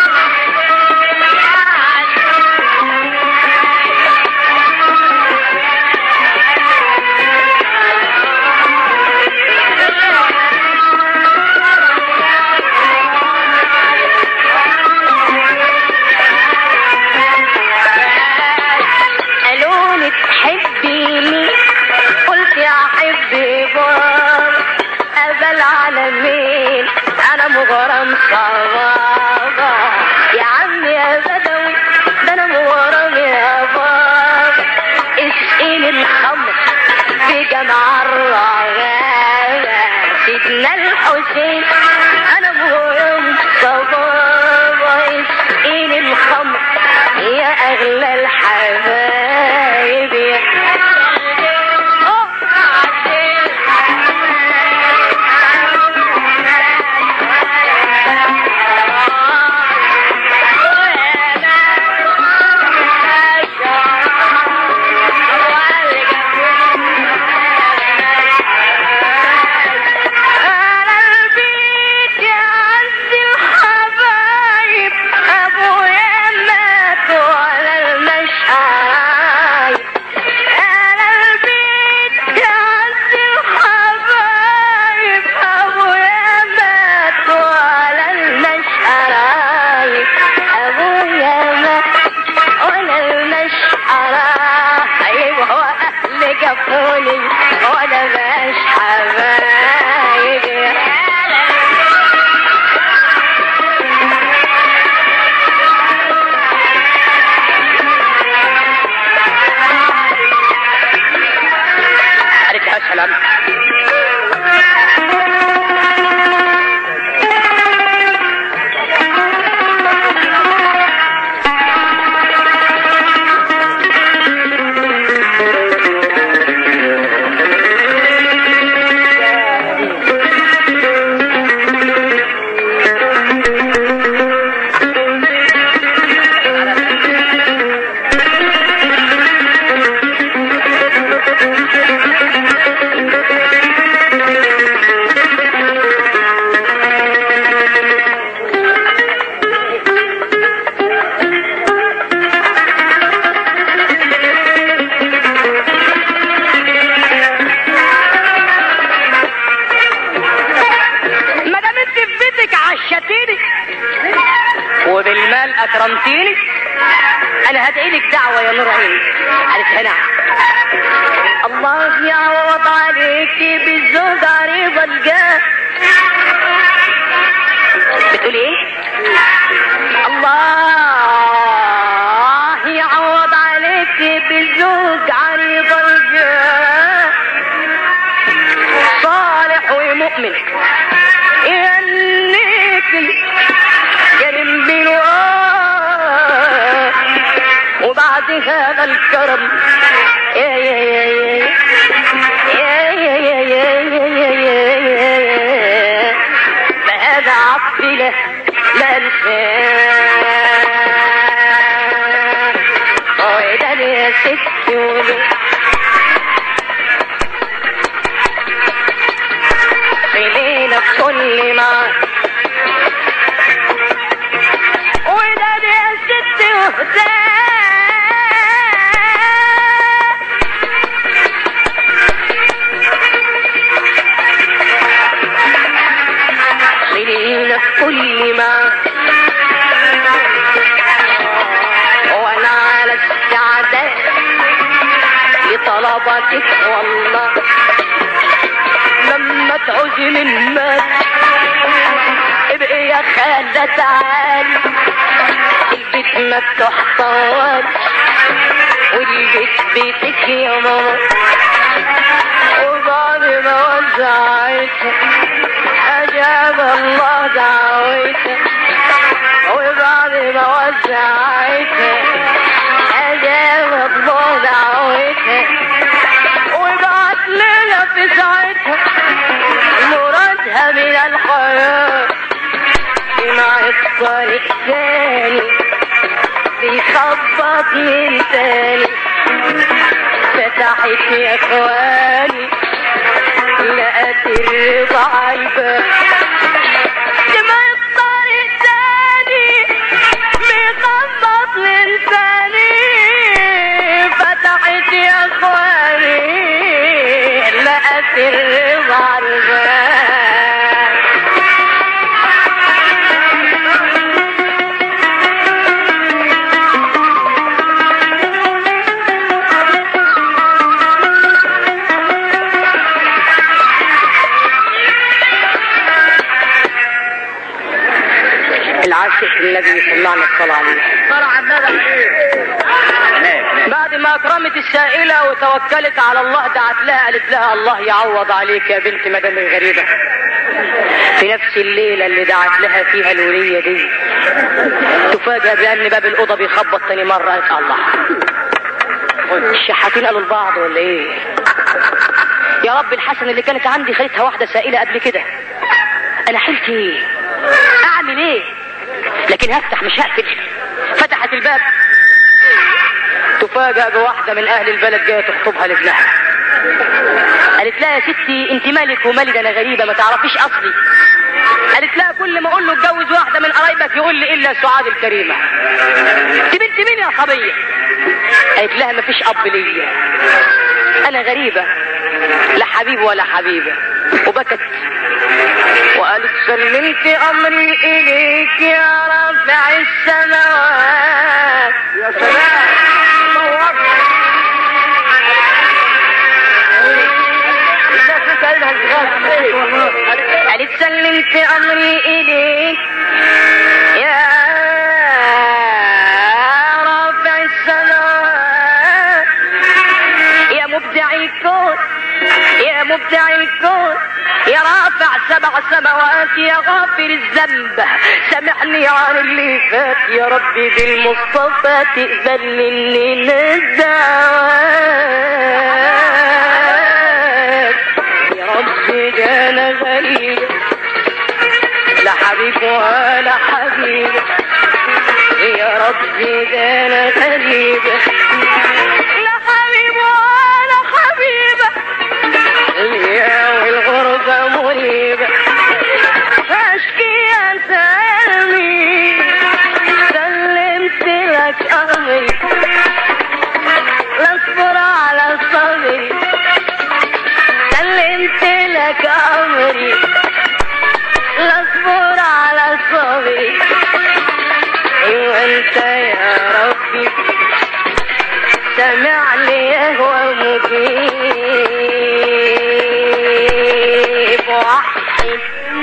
قالوني تحبيني قلت يا حبي بار أبل على مين أنا مغرم صبابة يا عم يا بدوي ده أنا مغرم يا بابا اسقيني الخمر في جمع الرغابة سيدنا الحسين أنا مغرم صبابة اسقيني الخمر يا أغلى الحبايب يا وبالمال اكرمتيني انا هدعي لك دعوه يا نور عيني قالت نعم الله يعوض عليك بالزوج عريض الجاه بتقول ايه الله يعوض عليك بالزوج عريض الجاه صالح ومؤمن ينيك كريم بالواه وبعد هذا الكرم يا يا يا يا يا يا يا يا يا يا يا يا فهذا عطف له لا انسان قاعدة يا ست ولد خلينا بكل ما وده يا ست وهدان خلينا بكل ما وانا على استعداد لطلباتك والله لما تعوزي من مال ابقي يا خالة تعالي البيت مفتوح طوال والبيت بيتك يا ماما وبعد ما وزعتها أجاب الله دعوتها وبعد ما وزعتها أجاب الله دعوتها وبعت لنا في ساعتها مرادها من الحياة مع الطريق تاني بيخبط من تاني فتحت يا اخواني لقت الرضا عالباب سمع الطريق تاني بيخبط من تاني فتحت يا اخواني لقت الرضا عالباب العاشق النبي صلى الله عليه وسلم بعد ما اكرمت السائله وتوكلت على الله دعت لها قالت لها الله يعوض عليك يا بنت مدام الغريبه في نفس الليله اللي دعت لها فيها الوليه دي تفاجأ بان باب الاوضه بيخبط تاني مره قالت الله الشحاتين قالوا لبعض ولا ايه يا رب الحسن اللي كانت عندي خدتها واحده سائله قبل كده انا حلت ايه اعمل ايه لكن هفتح مش هقفل فتحت الباب تفاجأ بواحدة من أهل البلد جاية تخطبها لابنها قالت لها يا ستي انت مالك ومالي ده انا غريبة ما تعرفيش اصلي قالت لها كل ما اقول له اتجوز واحدة من قرايبك يقول لي الا سعاد الكريمة انت بنت مين يا صبية قالت لها مفيش اب ليا انا غريبة لا حبيب ولا حبيبة وبكت وقالت سلمت امري اليك يا رافع السماوات يا سلام الله اكبر الناس سايلها الغاز قالت سلمت امري اليك يا رافع السماوات يا مبدع الكون يا مبدع الكون يا رافع سبع سماوات يا غافر الذنب سامحني عن اللي فات يا ربي بالمصطفى تقبل مني الدعوات يا ربي ده انا غريب لا حبيب ولا حبيب يا ربي ده انا غريب لا حبيب ولا حبيبه يا والغربة مريبة أشكي أنت ألمي سلمت لك أمري لاصبر على صبري سلمت لك أمري لاصبر على صبري سامع لي هو مجيب وحد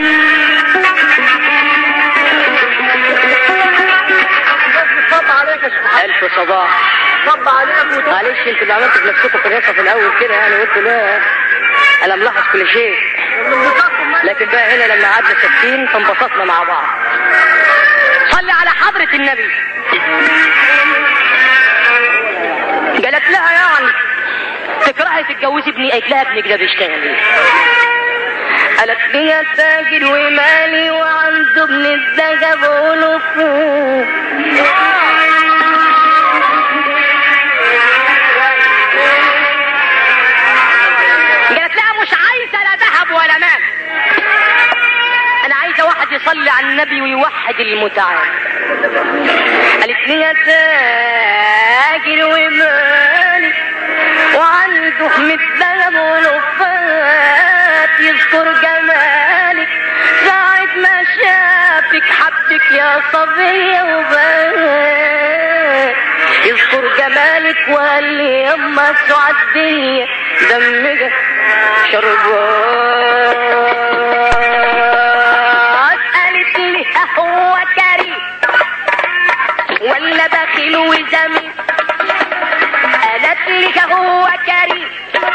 صب عليك يا شيخ ألف صباح صب عليك وت- معلش انتوا اللي عملتوا في نفسكم في الرصة في الأول كده يعني قلتوا لا أنا ملاحظ كل شيء لكن بقى هنا لما قعدنا ساكتين فانبسطنا مع بعض صلي على حضرة النبي قالت لها يعني تكرهي تتجوزي ابني قالت لها ابنك ده بيشتغل ايه قالت لي يا تاجر ومالي وعنده ابن الدجا بقوله فوق قالت لها مش عايزه لا ذهب ولا مال انا عايزه واحد يصلي على النبي ويوحد المتعال قالت لي يا تاجر ومالي وعنده من الذهب ولفات يذكر جمالك ساعة ما شافك حبك يا صبية وبات يذكر جمالك وقال لي يما سعدية دمك شربات قالت لي هو كريم ولا بخيل وزميل قالت لي هو كريم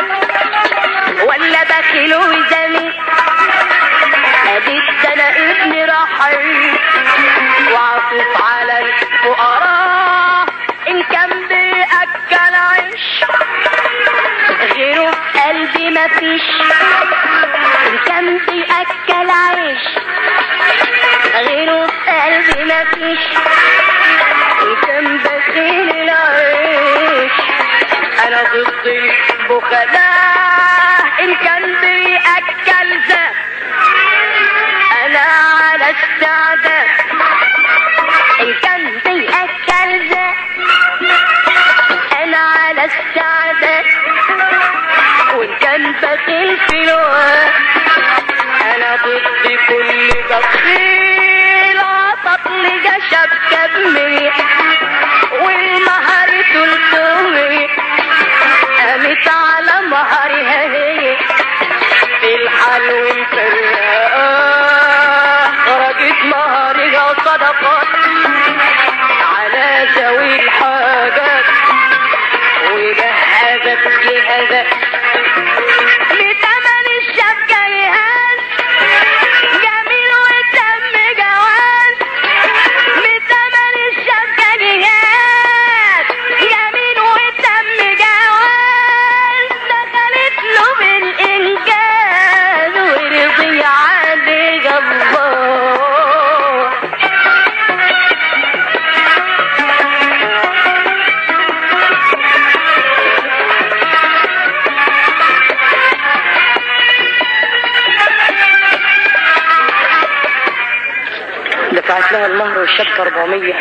ولا بخيل وزميل قالت ده انا ابني رحيم وعطف على الفقراء ان كان بيأكل عيش غيره في قلبي مفيش ان كان بيأكل عيش غيره في قلبي مفيش ان كان بخيل العيش انا ضد البخلاء ان كان بيأكل ذات انا على استعداد ان كان بيأكل ذات انا على استعداد وان كان بخيل في الوقت انا ضد كل بخيل عطت لي جشب كبمي والمهر تلتمي قامت على مهرها هي في الحال ومفرقة خرجت مهرها صدقات على ذوي الحاجات وجهزت جهازات لتمن الشبكة جهاز جميل وتم جواز لتمن الشبكة جهاز جميل وتم جواز دخلت له بالإنجاز ورضي عليه جبار دفعت لها المهر والشبكة 400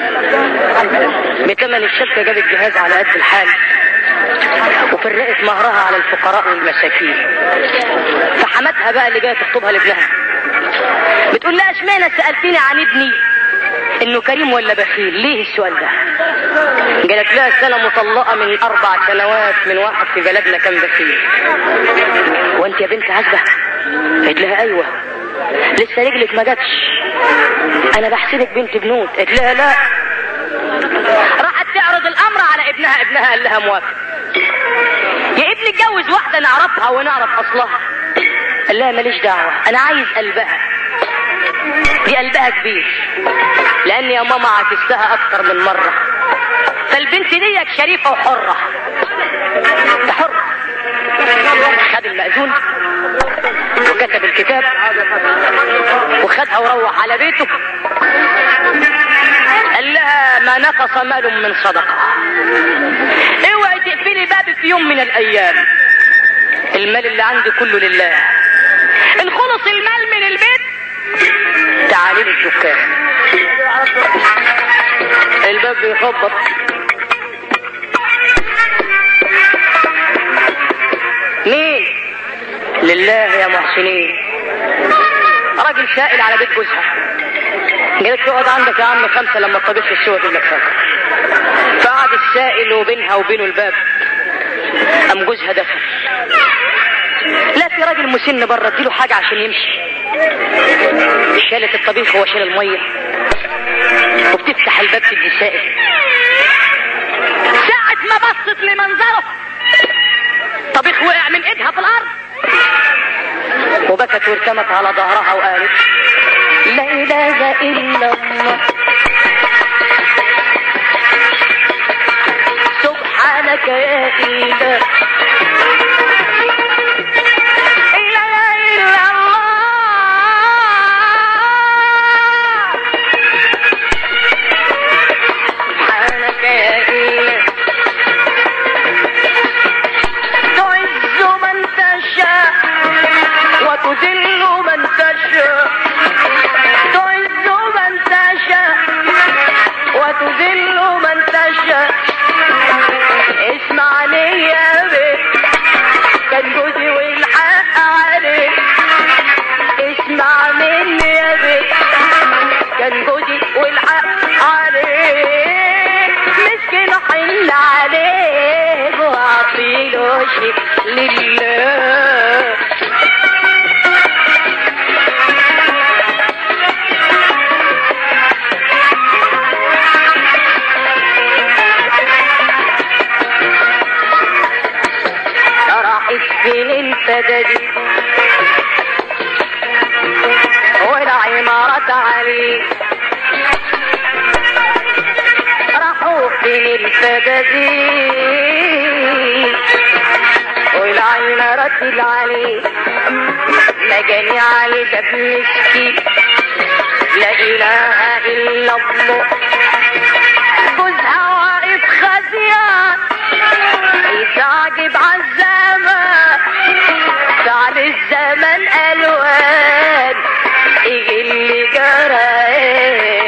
بثمن الشبكة جابت جهاز على قد الحال وفرقت مهرها على الفقراء والمساكين فحماتها بقى اللي جايه تخطبها لابنها بتقول لها اشمعنى سألتني عن ابني انه كريم ولا بخيل ليه السؤال ده قالت لها سنة مطلقة من اربع سنوات من واحد في بلدنا كان بخيل وانت يا بنت عزبة قالت لها ايوه لسه رجلك ما جاتش انا بحسبك بنت بنوت قالت لها لا راحت تعرض الامر على ابنها ابنها قال لها موافق يا ابني اتجوز واحده نعرفها ونعرف اصلها قال لها ماليش دعوه انا عايز قلبها دي قلبها كبير لان يا ماما عكستها اكتر من مره فالبنت ديك شريفه وحره ده حر خد المأذون وكتب الكتاب وخدها وروح على بيته قال لها ما نقص مال من صدقة اوعي تقفلي بابك في يوم من الايام المال اللي عندي كله لله ان خلص المال من البيت تعالي لي الدكان الباب بيخبط مين لله يا محسنين راجل سائل على بيت جوزها قالت له اقعد عندك يا عم خمسه لما الطبيخ السوى تجيب لك خمسه فقعد السائل وبينها وبينه الباب قام جوزها دخل لا في راجل مسن بره اديله حاجه عشان يمشي شالت الطبيخ وهو شال الميه وبتفتح الباب تدي السائل ساعة ما بصت لمنظره طبيخ وقع من ايدها في الارض وبكت وارتمت على ظهرها وقالت لا اله الا الله سبحانك يا اله لا اله الا الله سبحانك يا اله تعز من تشاء وتذل من تشاء تعز من تشاء وتذل من تشاء اسمعني يا بيه كان جوزي والحق عليك اسمع مني يا بيه كان جوزي والحق عليك مسكين حل عليك واعطيله شيء لله راحت فين الفدادي والعمارة عليه راحوا فين الفدادي والعمارة عليه مجاني علي ده مسكين لا اله الا الله جوزها واقف خزيان يتعجب عالزمان فعل الزمن الوان يجي اللي جرى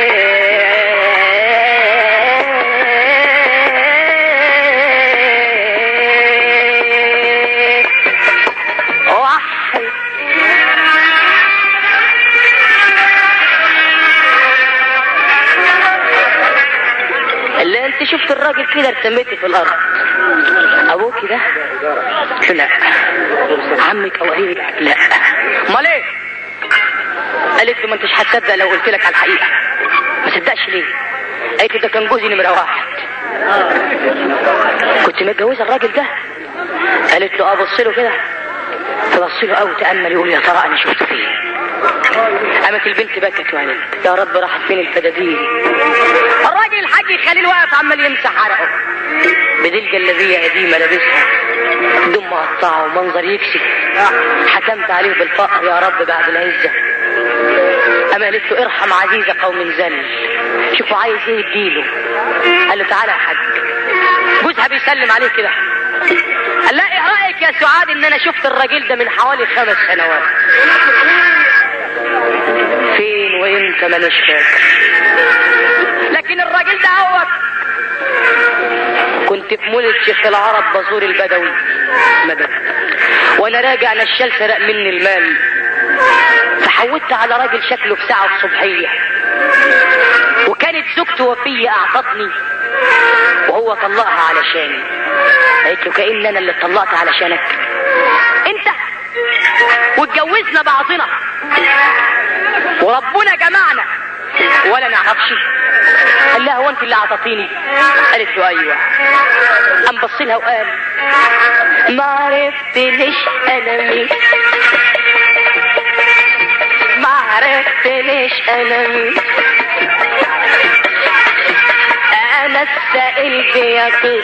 وحي اللي انت شفت الراجل كده ارتميتي في الارض ابوك ده قلت لا عمك او قريبك لا امال ايه قالت له ما انتش هتصدق لو قلت لك على الحقيقه ما صدقش ليه قالت له ده كان جوزي نمره واحد كنت متجوزه الراجل ده قالت له اه بص له كده فبص له قوي تامل يقول يا ترى انا شفته فين قامت البنت بكت وقالت يا رب راحت فين الفدادين الراجل الحاج خليل واقف عمال يمسح عرقه بدي الجلابيه قديمه لابسها هدوم مقطعه ومنظر يكشف حكمت عليه بالفقر يا رب بعد العزه اما قالت له ارحم عزيز قوم زل شوفوا عايز ايه يديله قال له تعالى يا حاج جوزها بيسلم عليه كده قال لا ايه رايك يا سعاد ان انا شفت الراجل ده من حوالي خمس سنوات فين وامتى ما مش فاكر لكن الراجل ده هو كنت في مولد شيخ العرب بزور البدوي مدد وانا راجع نشال سرق مني المال فحودت على راجل شكله في ساعة الصبحية وكانت زوجته وفية اعطتني وهو طلقها علشاني قالت له كأن انا اللي طلقت علشانك انت واتجوزنا بعضنا وربنا جمعنا ولا نعرفش قال لها هو انت اللي اعطتيني قالت له ايوه قام بص لها وقال ما عرفت ليش انا مين ما عرفت ليش انا مين انا السائل بيقين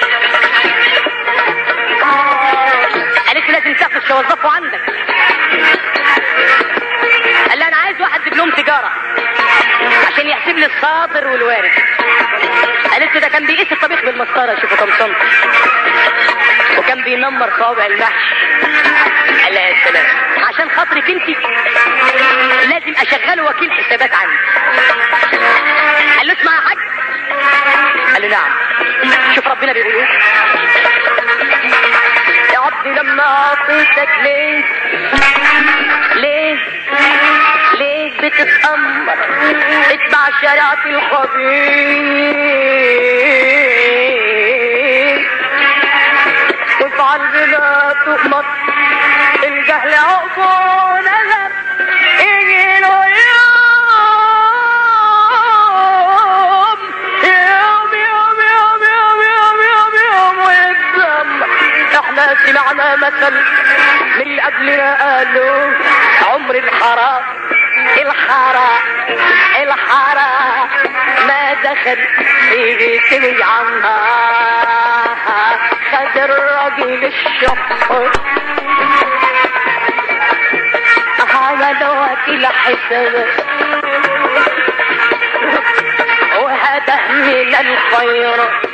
قالت له لازم تاخد توظفه عندك قال لها انا عايز واحد دبلوم تجاره عشان يحسب لي الصادر والوارد قالت له ده كان بيقيس الطبيخ بالمسطره شوفوا كم سم وكان بينمر صوابع المحشي قال لها يا سلام عشان خاطرك انت لازم اشغله وكيل حسابات عندي قال له اسمع يا حاج قال له نعم شوف ربنا بيقول ايه يا عبدي لما اعطيتك ليه ليه ليه بتتأمر اتبع شريعة الخبير وافعل بما تؤمر الجهل عقبون ألم يجي له يوم يوم يوم يوم يوم يوم يوم يوم ويتدم احنا سمعنا مثل من اللي قبلنا قالوا عمر الحرام الحرام الحرام ما دخل في بيت عمها خد الراجل الشقر هذا وكيل حساب وهذا من الخير